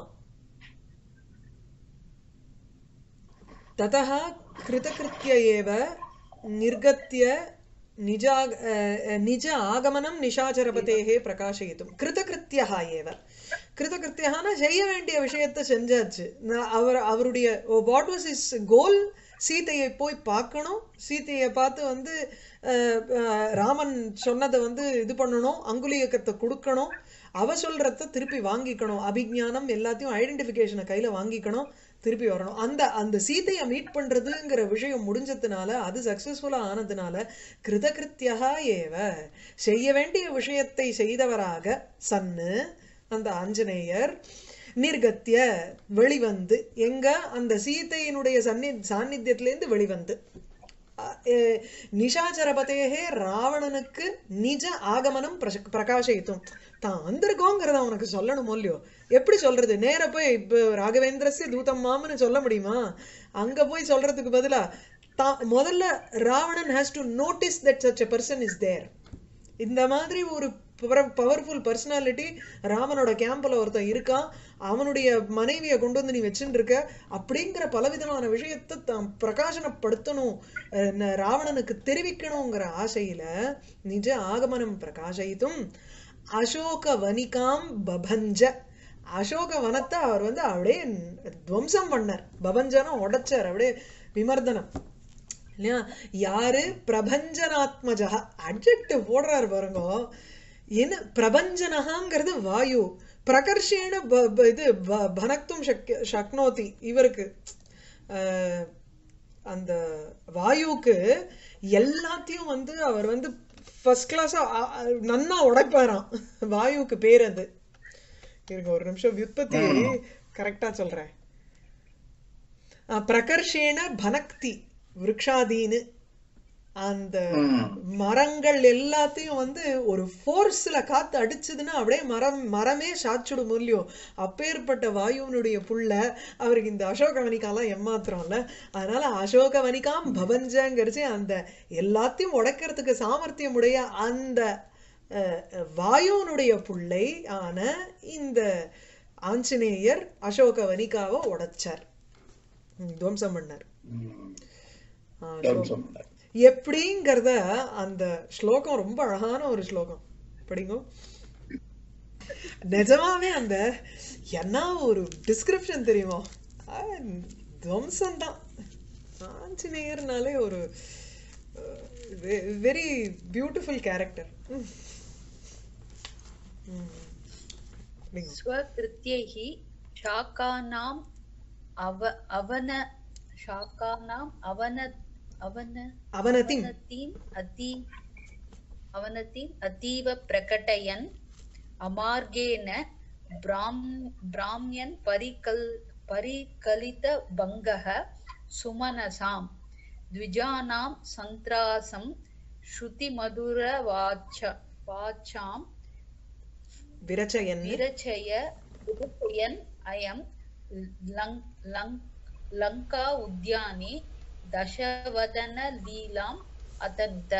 ततः कृतकृत्य एव निर्गत्य निजा निज आगमनं निशाचरपतेः प्रकाशयितुं कृतकृत्यः एव கிருத்தகிருத்தியகான செய்ய வேண்டிய விஷயத்தை செஞ்சாச்சு நான் அவர் அவருடைய வாட் வாஸ் இஸ் கோல் சீதையை போய் பார்க்கணும் சீதையை பார்த்து வந்து அஹ், அஹ், ராமன் சொன்னதை வந்து இது பண்ணணும் அங்குலியக்கத்தை கொடுக்கணும் அவ சொல்றத திருப்பி வாங்கிக்கணும் அபிஞானம் எல்லாத்தையும் ஐடென்டிஃபிகேஷனை கையில வாங்கிக்கணும் திருப்பி வரணும் அந்த அந்த சீதையை மீட் பண்றதுங்கிற விஷயம் முடிஞ்சதுனால அது சக்சஸ்ஃபுல்லா ஆனதுனால கிருதகிருத்தியா ஏவ செய்ய வேண்டிய விஷயத்தை செய்தவராக சன்னு அந்த ஆஞ்சநேயர் நிர்கத்திய வெளிவந்து எங்க அந்த சீதையினுடைய சன்னி சாநித்தியத்திலேருந்து வெளிவந்து அஹ், அஹ், நிஷாச்சரபதேகே ராவணனுக்கு நிஜ ஆகமனம் பிரச- பிரகாசயித்தும் தான் வந்திருக்கோங்கிறத அவனுக்கு சொல்லணும் இல்லையோ எப்படி சொல்றது நேர போய் இப்போ ராகவேந்திரஸ்ய தூதம் மாமன்னு சொல்ல முடியுமா அங்க போய் சொல்றதுக்கு பதிலா தான் முதல்ல Ravanan has to notice that such a person is there இந்த மாதிரி ஒரு பவர்ஃபுல் பர்சனாலிட்டி ராமனோட கேம்ப்ல ஒருத்தன் இருக்கான் அவனுடைய மனைவியை கொண்டு வந்து நீ வச்சுட்டு இருக்க அப்படிங்கிற பலவிதமான விஷயத்தை தான் பிரகாசனப்படுத்தணும் அஹ் ந- ராவணனுக்கு தெரிவிக்கணுங்கிற ஆசையில நிஜ ஆகமனம் பிரகாசயித்தும் அசோக வனிகாம் பபஞ்ச அசோக வனத்தை அவர் வந்து அப்படியே துவம்சம் பண்ணார் பபஞ்சனம் உடைச்சார் அப்படியே விமர்தனம் இல்லையா யாரு பிரபஞ்சனாத்மஜா அட்ஜெக்டிவ் போடுறாரு பாருங்க என்ன பிரபஞ்சனகாங்கிறது வாயு பிரகர்ஷேன ப- ப- இது ப- பனக்தும் சக்ய சக்னோதி இவருக்கு அஹ், அந்த வாயுக்கு எல்லாத்தையும் வந்து அவர் வந்து ஃபர்ஸ்ட் கிளாஸா நன்னா உடைப்பாராம் வாயுக்கு பேர் அது இருங்க ஒரு நிமிஷம் விற்பத்தி கரெக்டா சொல்றேன் அஹ், பிரகர்ஷேன பனக்தி விருக்ஷாதீன்னு அந்த மரங்கள் எல்லாத்தையும் வந்து ஒரு ஃபோர்ஸ்ல காத்து அடிச்சதுன்னா அப்படியே மரம் மரமே சாச்சுடும் இல்லையோ அப்பேற்பட்ட வாயுவனுடைய புள்ள அவருக்கு இந்த அசோகவனிக்காலாம் ஏமாத்துறோம்ல அதனால அசோகவனிகாம் பவஞ்சங்கிறச்சு அந்த எல்லாத்தையும் உடைக்கிறதுக்கு சாமர்த்தியம் உடைய அந்த அஹ், வாயுவனுடைய புள்ளை ஆன இந்த ஆஞ்சநேயர் அசோகவனிகாவை உடைச்சார் ம், துவம்சம் பண்ணார் ஆ, அசோக- எப்படிங்கிறத அந்த ஸ்லோகம் ரொம்ப அழகான ஒரு ஸ்லோகம் படிங்க நிஜமாவே அந்த என்ன ஒரு டிஸ்கிரிப்ஷன் தெரியுமா துவம்சம் தான் ஆஞ்சநேயர்னாலே ஒரு வெரி பியூட்டிஃபுல் கேரக்டர் स्वकृत्यैः शाकानाम् अव अवन शाकानाम् अवन अवन அவனத்தின் अवनतिम् अति अवनतिम् अतीव प्रकटयन् अमार्गेण ब्राह्म ब्राह्म्यन् परिकल् परिकलितभङ्गः सुमनसां द्विजानां सन्त्रासं श्रुतिमधुरवाच वाचां விரச்சயன் विरचय विरचयन् अयं लङ्- लङ्- लङ्का उद्याने दशवदनलीलाम् अतन्त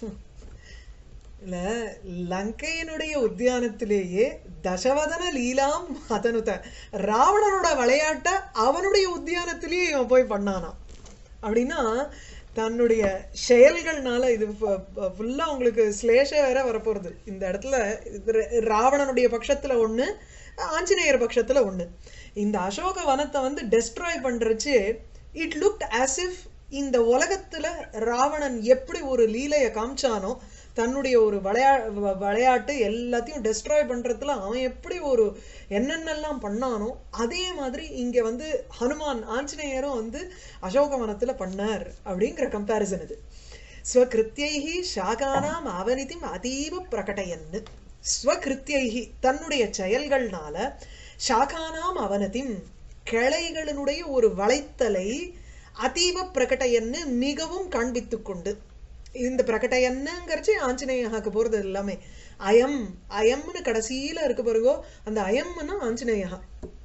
இல்ல லங்கையினுடைய உத்தியானத்திலேயே தசவதன லீலாம் அதனுத ராவணனோட விளையாட்ட அவனுடைய உத்தியானத்திலேயே இவன் போய் பண்ணானாம் அப்படின்னா தன்னுடைய செயல்கள்னால இது ஃபுல்லா உங்களுக்கு ஸ்லேஷ வேற வரப்போறது இந்த இடத்துல இது ர- ராவணனுடைய பட்சத்துல ஒண்ணு ஆஞ்சநேயர் பட்சத்துல ஒண்ணு இந்த அசோக வனத்தை வந்து டெஸ்ட்ராய் பண்றச்சு இட் லுக்ட் as if இந்த உலகத்துல ராவணன் எப்படி ஒரு லீலையை காமிச்சானோ தன்னுடைய ஒரு விளையா வ- விளையாட்டு எல்லாத்தையும் டெஸ்ட்ராய் பண்றதுல அவன் எப்படி ஒரு என்னென்னலாம் பண்ணானோ அதே மாதிரி இங்க வந்து ஹனுமான் ஆஞ்சநேயரும் வந்து அசோகவனத்துல பண்ணார் அப்படிங்கிற கம்பேரிசன் இது ஸ்வகிருத்தியைஹி ஷாகானாம் அவனிதிம் அதீவ பிரகடயன்னு ஸ்வகிருத்தியைஹி தன்னுடைய செயல்கள்னால ஷாகானாம் அவனதிம் கிளைகளினுடைய ஒரு வளைத்தலை அதீவ பிரகடயன்னு மிகவும் காண்பித்துக் கொண்டு இந்த பிரகடயன்னுங்கிறச்சு ஆஞ்சநேயகாக்கு போறது எல்லாமே அயம் அயம்னு கடைசியில இருக்க பிறகோ அந்த அயம்னா ஆஞ்சநேயகா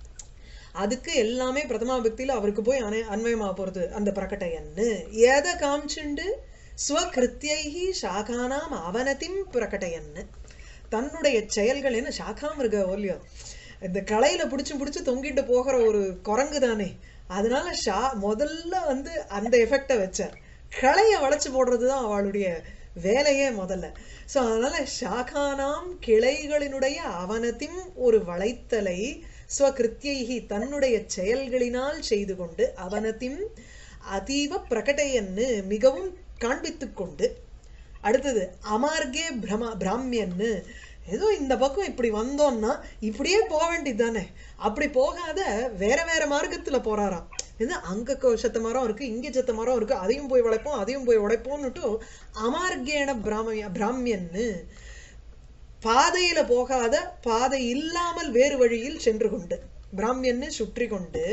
அதுக்கு எல்லாமே பிரதமா பக்தியில அவருக்கு போய் அனை அன்வயமா போறது அந்த பிரகடயன்னு எதை காமிச்சுண்டு ஸ்வகிருத்தியைஹி ஷாகானாம் அவனதிம் பிரகடயன்னு தன்னுடைய செயல்கள் என்ன சாக்காம இருக்க ஓல்லியோ இந்த களையில புடிச்சு புடிச்சு தொங்கிட்டு போகிற ஒரு குரங்கு தானே அதனால ஷா முதல்ல வந்து அந்த எஃபெக்டை வச்சார் களைய வளைச்சு போடுறதுதான் அவளுடைய வேலையே முதல்ல சோ அதனால ஷாகானாம் கிளைகளினுடைய அவனத்தின் ஒரு வளைத்தலை ஸ்வகிருத்தியைகி தன்னுடைய செயல்களினால் செய்து கொண்டு அவனத்தின் அதீவ பிரகடையன்னு மிகவும் காண்பித்துக் கொண்டு அடுத்தது அமார்கே பிரம பிராமியன்னு ஏதோ இந்த பக்கம் இப்படி வந்தோம்னா இப்படியே போக வேண்டியது தானே அப்படி போகாத வேற வேற மார்க்கத்துல போறாராம் இது அங்க கொ- செத்த மரம் இருக்கு இங்க செத்த மரம் இருக்கு அதையும் போய் உழைப்போம் அதையும் போய் உழைப்போம்னுட்டு அமார்கேன பிராமிய பிராமியன்னு பாதையில போகாத பாதை இல்லாமல் வேறு வழியில் சென்று கொண்டு பிராமியன்னு சுற்றி கொண்டு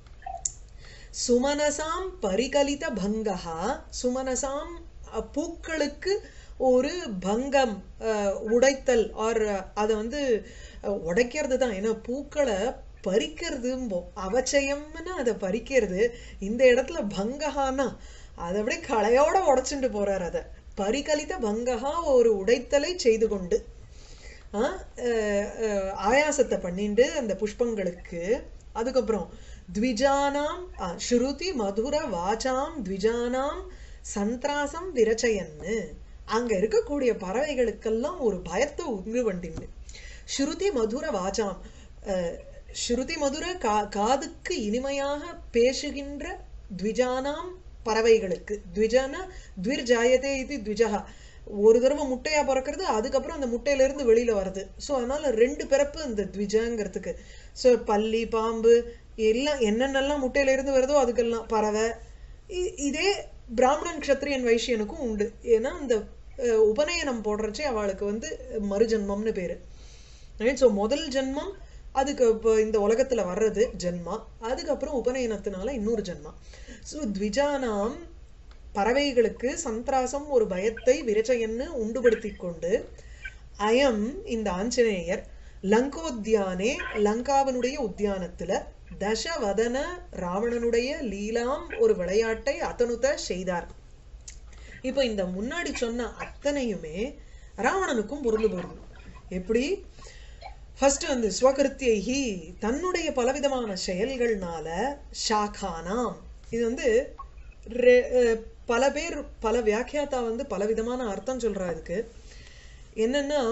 சுமனசாம் பரிகலித பங்கஹா சுமனசாம் அஹ், பூக்களுக்கு ஒரு பங்கம் அஹ், உடைத்தல் ஆர் அதை வந்து அஹ், உடைக்கிறது தான் ஏன்னா பூக்களை பறிக்கிறதும்போம் அவச்சயம்னு அதை பறிக்கிறது இந்த இடத்துல பங்கஹானா அதை அப்படியே களையோட உடைச்சுட்டு போறார் அதை பரிகலித பங்கஹா ஒரு உடைத்தலை செய்து கொண்டு ஆ, அஹ், அஹ், ஆயாசத்தை பண்ணிண்டு அந்த புஷ்பங்களுக்கு அதுக்கப்புறம் த்விஜானாம் ஆ, ஸ்ருதி மதுர வாசாம் த்விஜானாம் சந்திராசம் விரச்சயன்னு அங்க இருக்கக்கூடிய பறவைகளுக்கெல்லாம் ஒரு பயத்தை உண்டு வண்டின்னு ஸ்ருதி மதுர வாசாம் அஹ், ஸ்ருதி மதுர கா காதுக்கு இனிமையாக பேசுகின்ற த்விஜானாம் பறவைகளுக்கு த்விஜான த்விர் ஜாயதே இது த்விஜகா ஒரு தடவை முட்டையா பிறக்கிறது அதுக்கப்புறம் அந்த முட்டையில இருந்து வெளியில வருது சோ அதனால ரெண்டு பிறப்பு இந்த த்விஜங்கிறதுக்கு சோ பல்லி பாம்பு எல்லாம் என்னென்னலாம் முட்டையில இருந்து வருதோ அதுக்கெல்லாம் பறவை இ- இதே பிராமணன் க்ஷத்ரியன் வைஷ்யனுக்கும் உண்டு ஏன்னா அந்த அஹ், உபநயனம் போடுறச்சே அவளுக்கு வந்து மறுஜன்மம்னு பேரு ஸோ முதல் ஜென்மம் அதுக்கு இப்போ இந்த உலகத்துல வர்றது ஜென்மா அதுக்கப்புறம் உபநயனத்தினால இன்னொரு ஜென்மா ஸோ த்விஜானாம் பறவைகளுக்கு சந்திராசம் ஒரு பயத்தை விரச்சையன்னு உண்டுபடுத்தி கொண்டு அயம் இந்த ஆஞ்சநேயர் லங்கோத்யானே லங்காவனுடைய உத்தியானத்துல தசவதன ராவணனுடைய லீலாம் ஒரு விளையாட்டை அத்தனுத செய்தார் இப்போ இந்த முன்னாடி சொன்ன அத்தனையுமே ராவணனுக்கும் பொருள் பொருள் எப்படி ஃபர்ஸ்ட் வந்து ஸ்வகிருத்தியைஹி தன்னுடைய பலவிதமான செயல்கள்னால ஷாகானாம் இது வந்து ரெ- அஹ் பல பேர் பல வியாக்கியாத்தா வந்து பலவிதமான அர்த்தம் சொல்றா இதுக்கு என்னன்னா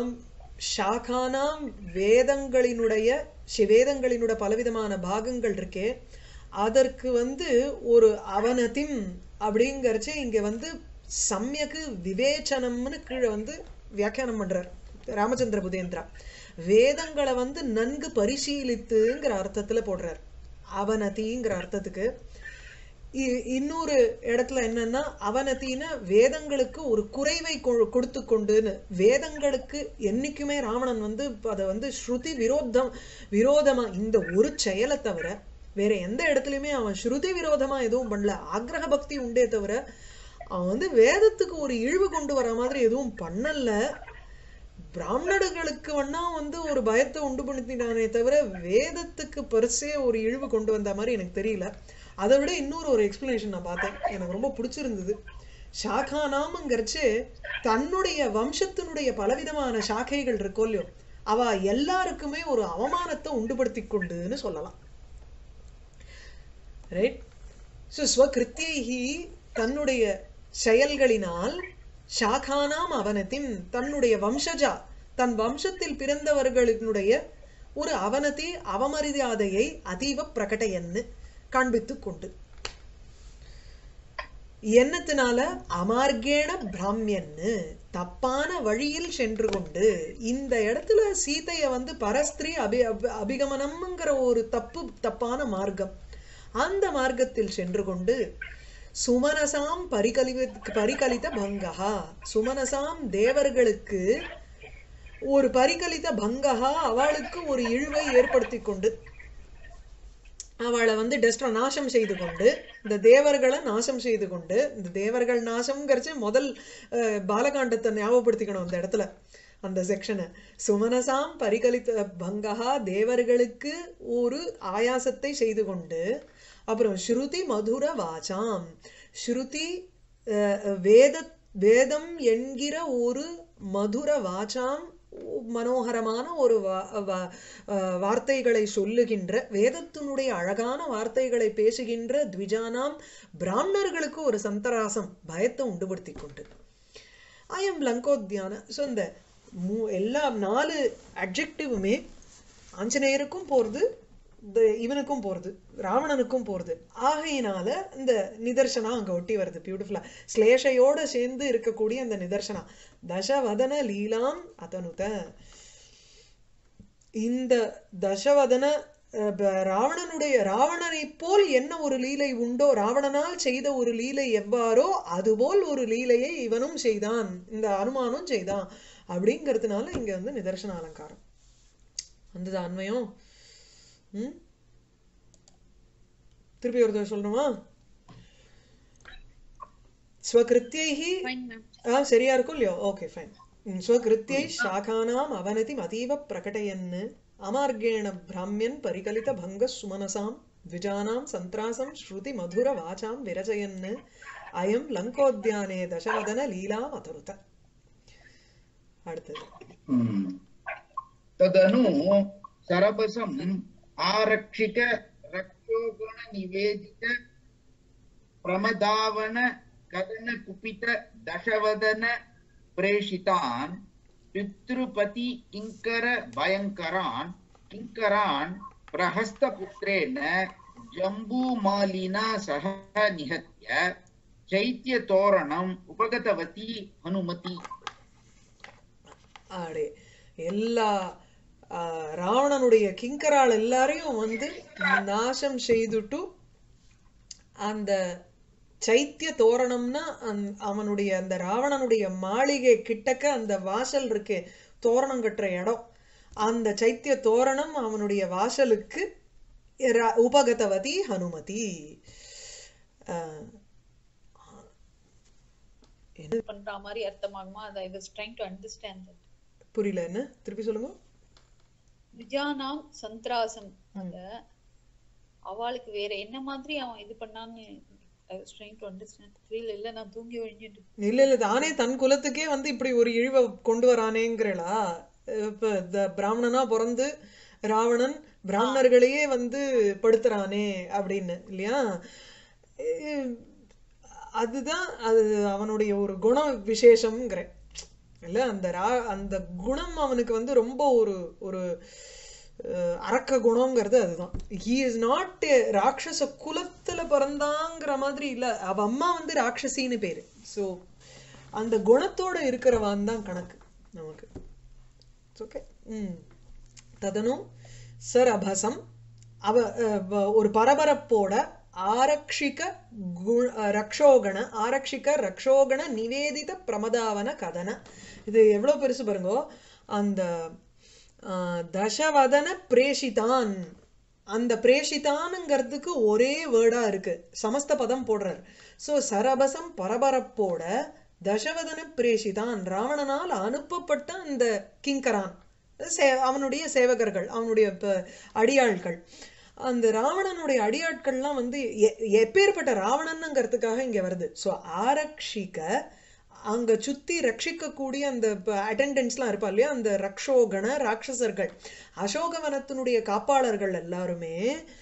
ஷாகானாம் வேதங்களினுடைய சிவேதங்களினுடைய பலவிதமான பாகங்கள் இருக்கே அதற்கு வந்து ஒரு அவனதிம் அப்படிங்கறச்சே இங்க வந்து சமயக்கு விவேச்சனம்னு கீழே வந்து வியாக்கியானம் பண்றார் ராமச்சந்திர புதேந்திரா வேதங்களை வந்து நன்கு பரிசீலித்துங்கிற அர்த்தத்துல போடுறார் அவனதிங்கிற அர்த்தத்துக்கு இ- இன்னொரு இடத்துல என்னன்னா அவனத்தின வேதங்களுக்கு ஒரு குறைவை கொ- கொடுத்து கொண்டுன்னு வேதங்களுக்கு என்னைக்குமே ராவணன் வந்து அதை வந்து ஸ்ருதி விரோதம் விரோதமா இந்த ஒரு செயலை தவிர வேற எந்த இடத்துலயுமே அவன் ஸ்ருதி விரோதமா எதுவும் பண்ணல ஆக்ரக பக்தி உண்டே தவிர அவன் வந்து வேதத்துக்கு ஒரு இழிவு கொண்டு வர மாதிரி எதுவும் பண்ணல பிராமணர்களுக்கு வேணா வந்து ஒரு பயத்தை உண்டு பண்ணுத்தினானே தவிர வேதத்துக்கு பெருசே ஒரு இழிவு கொண்டு வந்த மாதிரி எனக்கு தெரியல அதை விட இன்னொரு ஒரு எக்ஸ்பிளனேஷன் நான் பார்த்தேன் எனக்கு ரொம்ப பிடிச்சிருந்தது சாகானாமங்கிறச்சு தன்னுடைய வம்சத்தினுடைய பலவிதமான சாக்கைகள் இருக்கோ இல்லையோ அவ எல்லாருக்குமே ஒரு அவமானத்தை உண்டுபடுத்தி கொண்டுன்னு சொல்லலாம் ரைட் ஸோ ஸ்வகிருத்தியைஹி தன்னுடைய செயல்களினால் ஷாகானாம் அவனத்தின் தன்னுடைய வம்சஜா தன் வம்சத்தில் பிறந்தவர்களினுடைய ஒரு அவனதி அவமரியாதையை அதீவ பிரகடையன்னு காண்பித்துக் கொண்டு என்னத்தினால அமார்கேண பிராமியன்னு தப்பான வழியில் சென்று கொண்டு இந்த இடத்துல சீதைய வந்து பரஸ்திரீ அபி அபி- அபிகமனம்ங்கிற ஒரு தப்பு தப்பான மார்க்கம் அந்த மார்க்கத்தில் சென்று கொண்டு சுமனசாம் பரிகலி பரிகலித பங்கஹா சுமனசாம் தேவர்களுக்கு ஒரு பரிகலித பங்கஹா அவளுக்கு ஒரு இழிவை ஏற்படுத்தி கொண்டு அவளை வந்து டெஸ்ட்ரா நாசம் செய்து கொண்டு இந்த தேவர்களை நாசம் செய்து கொண்டு இந்த தேவர்கள் நாசம்ங்கிறச்சு முதல் அஹ், பாலகாண்டத்தை ஞாபகப்படுத்திக்கணும் அந்த இடத்துல அந்த செக்ஷனை சுமனசாம் பரிகலித்த பங்கஹா தேவர்களுக்கு ஒரு ஆயாசத்தை செய்து கொண்டு அப்புறம் ஸ்ருதி மதுர வாசாம் ஸ்ருதி அஹ், வேத வேதம் என்கிற ஒரு மதுர வாசாம் மனோகரமான ஒரு வா- வா- அஹ், வார்த்தைகளை சொல்லுகின்ற வேதத்தினுடைய அழகான வார்த்தைகளை பேசுகின்ற த்விஜானாம் பிராமணர்களுக்கு ஒரு சந்தராசம் பயத்தை உண்டுபடுத்தி கொண்டு ஐஎம் லங்கோத்தியான ஸோ இந்த மூ எல்லா நாலு அட்ஜெக்டிவுமே ஆஞ்சநேயருக்கும் போகிறது இந்த இவனுக்கும் போகிறது ராவணனுக்கும் போகிறது ஆகையினால இந்த நிதர்சனம் அங்கே ஒட்டி வருது பியூட்டிஃபுல்லா ஸ்லேஷையோட சேர்ந்து இருக்கக்கூடிய அந்த நிதர்சனம் தசவதன லீலாம் அதனுத இந்த தசவதன அஹ், ப- ராவணனுடைய ராவணனை போல் என்ன ஒரு லீலை உண்டோ ராவணனால் செய்த ஒரு லீலை எவ்வாறோ அதுபோல் ஒரு லீலையை இவனும் செய்தான் இந்த அனுமானும் செய்தான் அப்படிங்கிறதுனால இங்க வந்து நிதர்சன அலங்காரம் வந்தது அண்மையும் ம் திருப்பி ஒரு தடவை சொல்லணுமா ஸ்வகிருத்தியைஹி Fine, ma'am. ஆ சரியா இருக்கும் இல்லையோ ஓகே ஃபைன் ஸ்வகிருத்தியை சாகானாம் அவனதிம் அதீவ பிரகடயன் அமார்கேண பிராமியன் பரிகலித பங்க சுமனசாம் द्विजानां सन्त्रासं श्रुतिमधुर वाचां विरचयन् अयं लङ्कोद्याने दशवदन लीलाम् अतरुत அடுத்தது हम्म। तदनु सरपसम् आरक्षिक रक्षोगुण निवेदित प्रमदावन कदन कुपित दशवदन प्रेषितान् पितृपति किङ्कर भयङ्करान् किङ्करान् प्रहस्तपुत्रेण जम्बूमालिना सह निहत्य चैत्यतोरणम् उपगतवती हनुमती ஆடே எல்லா ஆ, ராவணனுடைய கிங்கரால் எல்லாரையும் வந்து நாசம் செய்துட்டு அந்த சைத்திய தோரணம்னா அந்த- அவனுடைய அந்த ராவணனுடைய மாளிகை கிட்டக்க அந்த வாசல் இருக்கே தோரணம் கட்டுற இடம் அந்த சைத்திய தோரணம் அவனுடைய வாசலுக்கு ர- உபகதவதி ஹனுமதி ஆஹ், பண்ற மாதிரி அர்த்தமாகுமா அது I was trying to understand that புரியல என்ன திருப்பி சொல்லுங்க விஜயானாம் சந்திராசம் அந்த அவளுக்கு வேற என்ன மாதிரி அவன் இது பண்ணான்னு I was trying to understand புரியல இல்ல நான் தூங்கி ஒழிஞ்சிட்டு இல்ல இல்ல தானே தன் குலத்துக்கே வந்து இப்படி ஒரு இழிவை கொண்டு வரானேங்கிறளா இப்ப இந்த பிராமணனா பிறந்து ராவணன் பிராமணர்களையே வந்து படுத்துறானே அப்படின்னு இல்லையா அஹ் அதுதான் அது அவனுடைய ஒரு குண விசேஷம்ங்கிறேன் இல்ல அந்த ரா அந்த குணம் அவனுக்கு வந்து ரொம்ப ஒரு ஒரு அஹ், அரக்க குணங்கிறது அதுதான் ஹி இஸ் நாட் ராட்சச குலத்துல பிறந்தாங்கிற மாதிரி இல்ல அவ அம்மா வந்து ராட்சசின்னு பேரு சோ அந்த குணத்தோட இருக்கிறவான் தான் கணக்கு நமக்கு ஓகே ம் ததனும் சரபசம் அவ அஹ், வ- ஒரு பரபரப்போட ஆரக்ஷிக கு- அஹ், ரக்ஷோகண ஆரக்ஷிக ரக்ஷோகண நிவேதித பிரமதாவன கதன இது எவ்வளவு பெருசு பாருங்கோ அந்த ஆஹ், தசவதன பிரேஷிதான் அந்த பிரேஷிதானுங்கிறதுக்கு ஒரே வேர்டா இருக்கு சமஸ்த பதம் போடுறார் சோ சரபசம் பரபரப்போட தசவதன பிரேஷிதான் ராவணனால் அனுப்பப்பட்ட அந்த கிங்கரான் சே அவனுடைய சேவகர்கள் அவனுடைய ப- அடியாட்கள் அந்த ராவணனுடைய அடியாட்கள்லாம் வந்து எ- எப்பேற்பட்ட ராவணனுங்கிறதுக்காக இங்க வருது ஸோ ஆரக்ஷிக அங்க சுத்தி ரட்சிக்கக்கூடிய அந்த அட்டெண்டன்ஸ்லாம் இருப்பா இல்லையா அந்த ரக்ஷோகண ராட்சசர்கள் அசோக வனத்தினுடைய காப்பாளர்கள் எல்லாருமே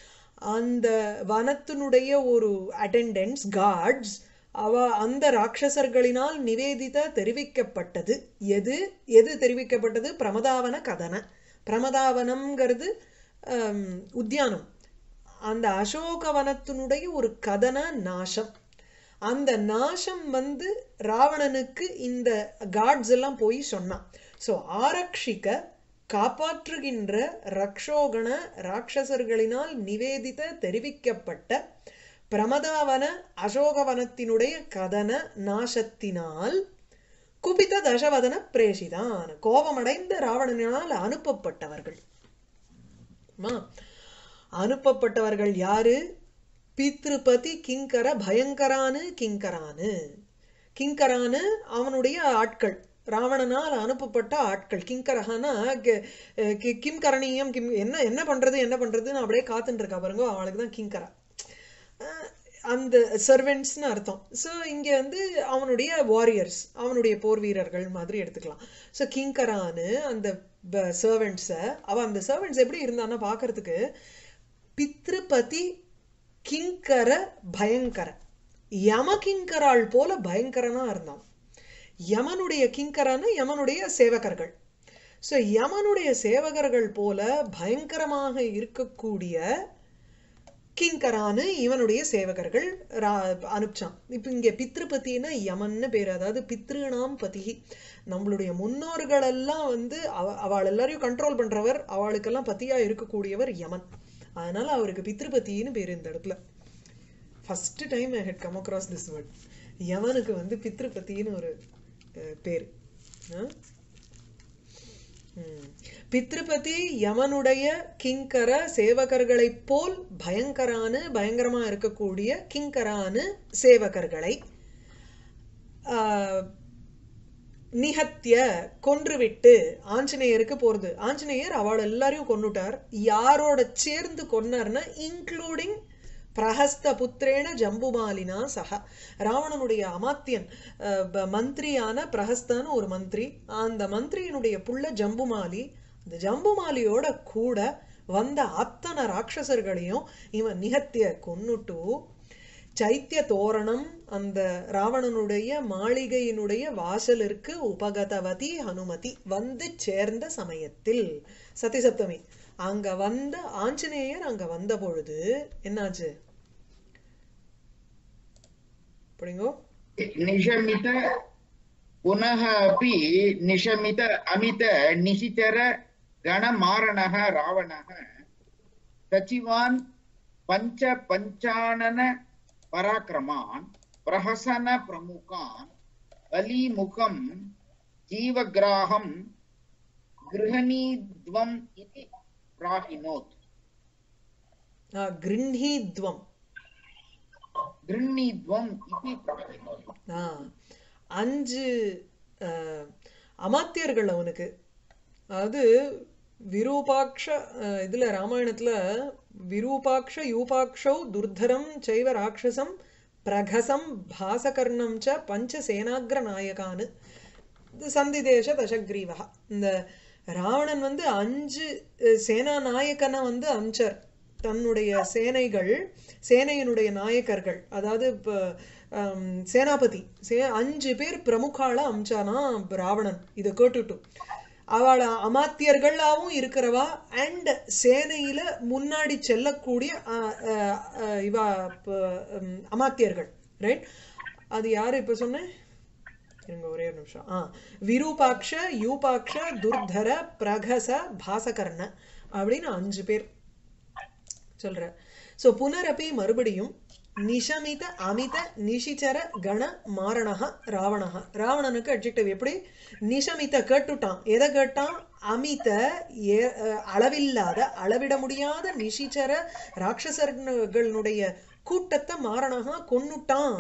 அந்த வனத்தினுடைய ஒரு அட்டெண்டன்ஸ் கார்ட்ஸ் அவ அந்த ராட்சசர்களினால் நிவேதித தெரிவிக்கப்பட்டது எது எது தெரிவிக்கப்பட்டது பிரமதாவன கதன பிரமதாவனம்ங்கிறது ஆம், உத்தியானம் அந்த அசோகவனத்தினுடைய ஒரு கதன நாசம் அந்த நாசம் வந்து ராவணனுக்கு இந்த காட்ஸ் எல்லாம் போய் சொன்னான் ஸோ ஆரக்ஷிக்க காப்பாற்றுகின்ற ரக்ஷோகண ராட்சசர்களினால் நிவேதித தெரிவிக்கப்பட்ட பிரமதாவன அசோகவனத்தினுடைய கதன நாசத்தினால் குபித தசவதன பிரேஷிதான் கோபமடைந்த ராவணனால் அனுப்பப்பட்டவர்கள் ஆமா. அனுப்பப்பட்டவர்கள் யாரு பித்ருபதி கிங்கர பயங்கரானு கிங்கரானு கிங்கரானு அவனுடைய ஆட்கள் ராவணனால் அனுப்பப்பட்ட ஆட்கள் கிங்கரஹானா கி- கி- கிம் கரணீயம் கிம் என்ன என்ன பண்றது என்ன பண்றதுன்னு அப்படியே காத்துட்டு இருக்கா பாருங்க அவளுக்கு தான் கிங்கரா அஹ் அந்த சர்வெண்ட்ஸ்னு அர்த்தம் ஸோ இங்கே வந்து அவனுடைய வாரியர்ஸ் அவனுடைய போர் வீரர்கள் மாதிரி எடுத்துக்கலாம் ஸோ கிங்கரானு அந்த சர்வெண்ட்ஸை அவ அந்த சர்வெண்ட்ஸ் எப்படி இருந்தான்னா பார்க்கறதுக்கு பித்ருபதி கிங்கர பயங்கர யம கிங்கராள் போல பயங்கரனா இருந்தான் யமனுடைய கிங்கரான யமனுடைய சேவகர்கள் ஸோ யமனுடைய சேவகர்கள் போல பயங்கரமாக இருக்கக்கூடிய கிங்கரானு இவனுடைய சேவகர்கள் ரா- அனுப்பிச்சான் இப்போ இங்கே பித்ருபத்தின்னா யமன்னு பேர் அதாவது பித்ருணாம் பதி நம்மளுடைய முன்னோர்களெல்லாம் வந்து அவ அவள் எல்லாரையும் கண்ட்ரோல் பண்றவர் அவளுக்கெல்லாம் பத்தியா இருக்கக்கூடியவர் யமன் அதனால அவருக்கு பித்ருபத்தின்னு பேர் இந்த இடத்துல first time I had come across this word யமனுக்கு வந்து பித்ருபத்தின்னு ஒரு அஹ், பேர் ஆ? ம். பித்ருபதி யமனுடைய கிங்கர சேவகர்களைப் போல் பயங்கரானு பயங்கரமா இருக்கக்கூடிய கிங்கரானு சேவகர்களை ஆஹ், நிகத்திய கொன்றுவிட்டு ஆஞ்சநேயருக்கு போறது ஆஞ்சநேயர் அவள் எல்லாரையும் கொன்னுட்டார் யாரோட சேர்ந்து கொன்னார்னா இன்க்ளூடிங் பிரஹஸ்த புத்திரேன ஜம்புமாலினா சக ராவணனுடைய அமாத்தியன் அஹ், ப- மந்திரியான பிரஹஸ்தான்னு ஒரு மந்திரி அந்த மந்திரியினுடைய புள்ள ஜம்புமாலி அந்த ஜம்புமாலியோட கூட வந்த அத்தனை ராட்சசர்களையும் இவன் நிகத்திய கொன்னுட்டு சைத்திய தோரணம் அந்த ராவணனுடைய மாளிகையினுடைய வாசலிற்கு உபகதவதி ஹனுமதி வந்து சேர்ந்த சமயத்தில் சதிசப்தமி அங்க வந்த ஆஞ்சநேயர் அங்க வந்த பொழுது என்னாச்சு புரியுங்கோ निशमित पुनः अपि निशमित अमित निशिचर गणमारणः रावणः सचिवान् पञ्च पञ्चानन पराक्रमान् प्रहसन प्रमुखान् बलिमुखं जीवग्राहं गृहणीद्वम् इति प्राहिनोत् ஆ, கிருண்ணீத்வம் गृह्णीद्वम् इति प्राहिनोत् ஆ, அஞ்சு அஹ், அமாத்தியர்கள் அவனுக்கு அதாவது விரூபாக்ஷ அஹ், இதுல ராமாயணத்துல விரூபாக்ஷ யூபாக்ஷௌ துர்தரம் சைவ ராட்சசம் பிரகசம் பாசகர்ணம் ச பஞ்ச சேனாகிர நாயகான்னு இது சந்திதேச தசக்ரீவா இந்த ராவணன் வந்து அஞ்சு அஹ், சேனா நாயக்கனை வந்து அமிச்சார் தன்னுடைய சேனைகள் சேனையினுடைய நாயக்கர்கள் அதாவது இப்போ சேனாபதி சே அஞ்சு பேர் பிரமுகால அமிச்சானா ராவணன் இதை கேட்டுட்டு அவள அமாத்தியர்களாவும் இருக்கிறவா அண்ட் சேனையில முன்னாடி செல்லக்கூடிய அஹ், அஹ், அஹ், இவா ப- உம், அமாத்தியர்கள் ரைட் அது யாரு இப்ப சொன்னேன் இருங்க ஒரே ஒரு நிமிஷம் ஆ விரூபாக்ஷ யூபாக்ஷ துர்தர பிரகச பாசகர்ண அப்படின்னு அஞ்சு பேர் சொல்ற சோ புனரப்பி மறுபடியும் நிஷமித அமித நிஷிச்சர கண மாரணக ராவணக ராவணனுக்கு அட்ஜெக்டிவ் எப்படி நிஷமித கேட்டுட்டான் எதை கேட்டான் அமித ஏ- அஹ், அளவில்லாத அளவிட முடியாத நிஷிச்சர ராட்சசர்களுடைய கூட்டத்தை மாரணகா கொன்னுட்டான்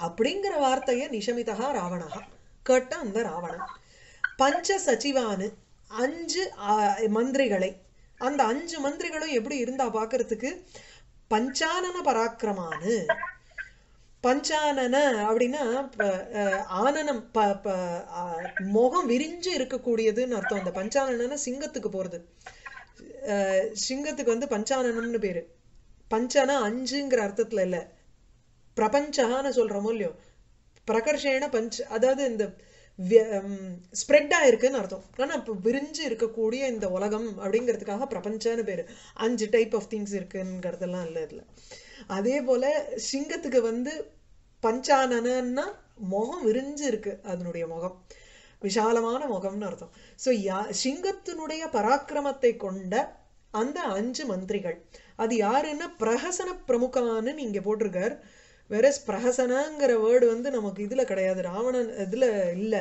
அப்படிங்கிற வார்த்தையை நிஷமிதா ராவணா கேட்ட அந்த ராவணன் பஞ்ச சச்சிவானு அஞ்சு ஆ, மந்திரிகளை அந்த அஞ்சு மந்திரிகளும் எப்படி இருந்தா பார்க்கறதுக்கு பஞ்சானன பராக்கிரமானு பஞ்சானன அப்படின்னா ப- அஹ், ஆனனம் ப ப அஹ், முகம் விரிஞ்சு இருக்கக்கூடியதுன்னு அர்த்தம் அந்த பஞ்சானன சிங்கத்துக்கு போறது அஹ், சிங்கத்துக்கு வந்து பஞ்சானனம்னு பேரு பஞ்சனா அஞ்சுங்கிற அர்த்தத்துல இல்ல பிரபஞ்சகான்னு சொல்றோமோ இல்லையோ பிரகர்ஷேன பஞ்ச் அதாவது இந்த ஸ்ப்ரெட் ஆயிருக்குன்னு அர்த்தம் ஆனா இப்ப விரிஞ்சு இருக்கக்கூடிய இந்த உலகம் அப்படிங்கிறதுக்காக பிரபஞ்சன்னு பேரு அஞ்சு டைப் ஆஃப் திங்ஸ் இருக்குங்கிறதெல்லாம் இல்லை இதுல அதே போல சிங்கத்துக்கு வந்து பஞ்சானனா முகம் விரிஞ்சு இருக்கு அதனுடைய முகம் விஷாலமான முகம்னு அர்த்தம் ஸோ யா சிங்கத்தினுடைய பராக்கிரமத்தை கொண்ட அந்த அஞ்சு மந்திரிகள் அது யாருன்னா பிரஹசன பிரமுகான்னு இங்க போட்டிருக்கார் வேற பிரஹசனங்கிற வேர்டு வந்து நமக்கு இதுல கிடையாது ராவணன் இதுல இல்ல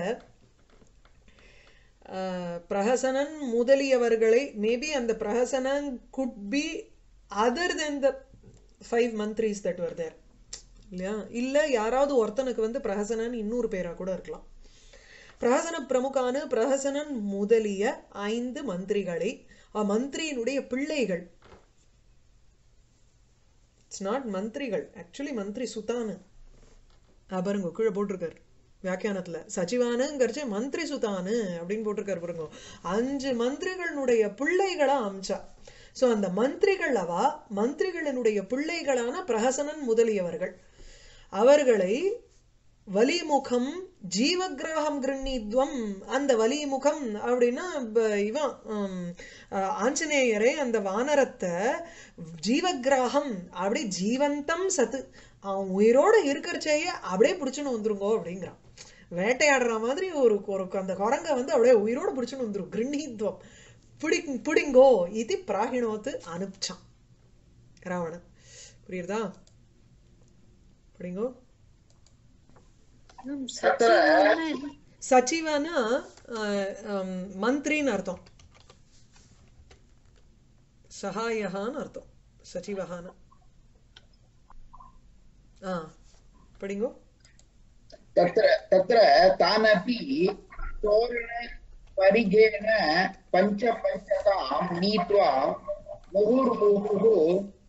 ஆஹ், பிரஹசனன் முதலியவர்களை மேபி அந்த பிரஹசனன் could be other then the five mantris that were there இல்லையா இல்ல யாராவது ஒருத்தனுக்கு வந்து பிரஹசனன் இன்னொரு பேரா கூட இருக்கலாம் பிரஹசன பிரமுகானு பிரஹசனன் முதலிய ஐந்து மந்திரிகளை மந்திரியினுடைய பிள்ளைகள் இட்ஸ் நாட் மந்திரிகள் ஆக்சுவலி மந்திரி சுதானு ஆ, பாருங்க கீழே போட்டிருக்காரு வியாக்கியானத்துல சச்சிவானுங்கிறச்சு மந்திரி சுதானு அப்படின்னு போட்டிருக்காரு பாருங்க அஞ்சு மந்திரிகளுடைய பிள்ளைகளா அமிச்சா சோ அந்த மந்திரிகள் அவா மந்திரிகளினுடைய பிள்ளைகளான பிரஹசனன் முதலியவர்கள் அவர்களை வலிமுகம் ஜீவகிரகம் கிருண்ணித்வம் அந்த வலிமுகம் அப்படின்னா ப- இவன் ஹம், அஹ், ஆஞ்சநேயரே அந்த வானரத்தை ஜீவகிராகம் அப்படி ஜீவந்தம் சத்து அவன் உயிரோட இருக்கிறச்சேயே அப்படியே பிடிச்சுன்னு வந்துருங்கோ அப்படிங்கிறான் வேட்டையாடுற மாதிரி ஒரு ஒரு அந்த குரங்க வந்து அப்படியே உயிரோட பிடிச்சுன்னு வந்துரும் கிருண்ணித்வம் பிடி பிடிங்கோ இது பிராகிணோத்து அனுப்பிச்சான் ராவணன் புரியுறதா பிடிங்கோ மேம், சச்சிவானா என்ன? சச்சிவனா அஹ், ஹம், மந்திரின்னு அர்த்தம் சகாயகான்னு அர்த்தம் சச்சிவகான ஆ படிங்கோ तत्र तत्र तानपि तोरणपरिघेन पञ्चपञ्चतां नीत्वा मुहुर्मुहुः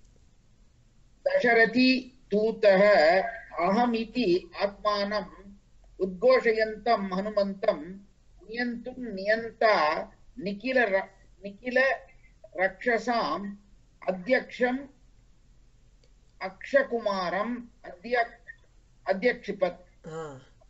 दशरथी दूतः अहमिति आत्मानम् उद्घोषयन्तं हनुमन्तं नियन्तुं नियन्ता निखिल निखिल रक्षसाम् अध्यक्षम् अक्षकुमारम् अध्य अध्यक्षिपत् ஆ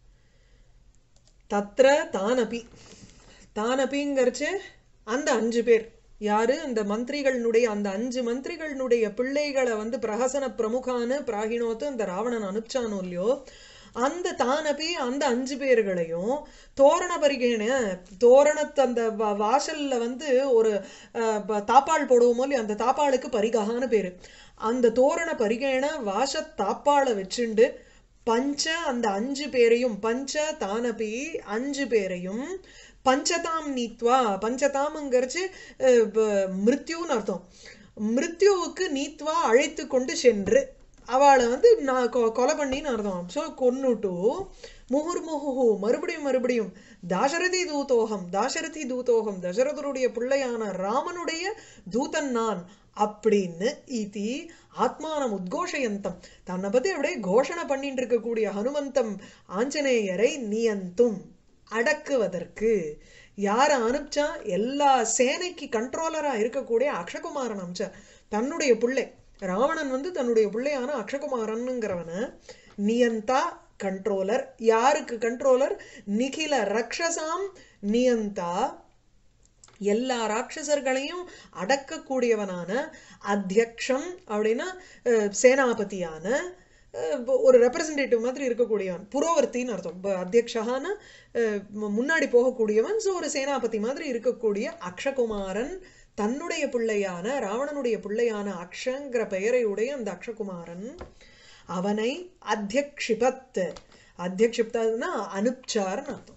தத்ர தானபி தானபிங்கிறச்சு அந்த அஞ்சு பேர் யாரு அந்த மந்திரிகளினுடைய அந்த அஞ்சு மந்திரிகளினுடைய பிள்ளைகளை வந்து பிரஹசன பிரமுகான்னு பிராகினோத்து அந்த ராவணன் அனுப்பிச்சானோ இல்லையோ அந்த தானபி அந்த அஞ்சு பேர்களையும் தோரண பரிகேன தோரணத்து அந்த வா- வாசல்ல வந்து ஒரு அஹ், ப- தாப்பாள் போடுவோமோ இல்லையோ அந்த தாப்பாளுக்கு பரிககான்னு பேரு அந்த தோரண பரிகேன வாச தாப்பாளை வச்சுண்டு பஞ்ச அந்த அஞ்சு பேரையும் பஞ்ச தானபி அஞ்சு பேரையும் பஞ்சதாம் நீத்வா பஞ்சதாம்ங்கிறச்சு அஹ், ப- மிருத்யுன்னு அர்த்தம் மிருத்யுவுக்கு நீத்வா அழைத்து கொண்டு சென்று அவளை வந்து நான் கொ- கொலை பண்ணின்னு அர்த்தம் ஸோ கொன்னுட்டு முகுர்முகு மறுபடியும் மறுபடியும் தாசரதி தூதோகம் தாசரதி தூதோகம் தசரதருடைய பிள்ளையான ராமனுடைய தூதன் நான் அப்படின்னு இதி ஆத்மானம் உத்கோஷயந்தம் தன்னை பத்தி அப்படியே கோஷணை பண்ணிட்டு இருக்கக்கூடிய ஹனுமந்தம் ஆஞ்சநேயரை நியந்தும் அடக்குவதற்கு யார அனுப்பிச்சா எல்லா சேனைக்கு கண்ட்ரோலரா இருக்கக்கூடிய அக்ஷகுமாரன் அனுப்பிச்சா தன்னுடைய பிள்ளை ராவணன் வந்து தன்னுடைய பிள்ளையான அக்ஷகுமாரனுங்கிறவன நியந்தா கண்ட்ரோலர் யாருக்கு கண்ட்ரோலர் நிகில ரக்ஷசாம் நியந்தா எல்லா ராட்சசர்களையும் அடக்கக்கூடியவனான அத்தியக்ஷம் அப்படின்னா அஹ், சேனாபதியான அஹ், ஒரு ரெப்ரசன்டேட்டிவ் மாதிரி இருக்கக்கூடியவன் புரோவர்த்தின்னு அர்த்தம் ப- அத்தியக்ஷகான அஹ், மு- முன்னாடி போகக்கூடியவன் ஸோ ஒரு சேனாபதி மாதிரி இருக்கக்கூடிய அக்ஷகுமாரன் தன்னுடைய பிள்ளையான ராவணனுடைய பிள்ளையான அக்ஷங்கிற பெயரை உடைய அந்த அக்ஷகுமாரன் அவனை அத்தியக்ஷிபத் அத்தியக்ஷிப்தன்னா அனுப்சார்னு அர்த்தம்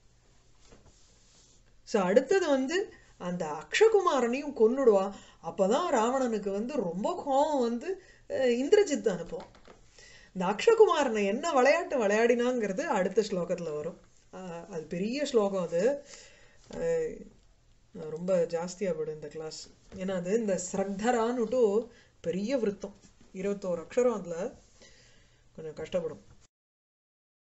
ஸோ அடுத்தது வந்து அந்த அக்ஷகுமாரனையும் கொன்னுடுவா அப்பதான் ராவணனுக்கு வந்து ரொம்ப கோபம் வந்து அஹ், இந்திரஜித் அனுப்புவான் இந்த அக்ஷகுமாரனை என்ன விளையாட்டு விளையாடினாங்கிறது அடுத்த ஸ்லோகத்துல வரும் ஆஹ் அது பெரிய ஸ்லோகம் அது ஆஹ் ரொம்ப ஜாஸ்தியா போடும் இந்த கிளாஸ் ஏன்னா அது இந்த ஸ்ரத்தரான்னுட்டு பெரிய விருத்தம் இருபத்தோரு அக்ஷரம் அதுல கொஞ்சம் கஷ்டப்படும்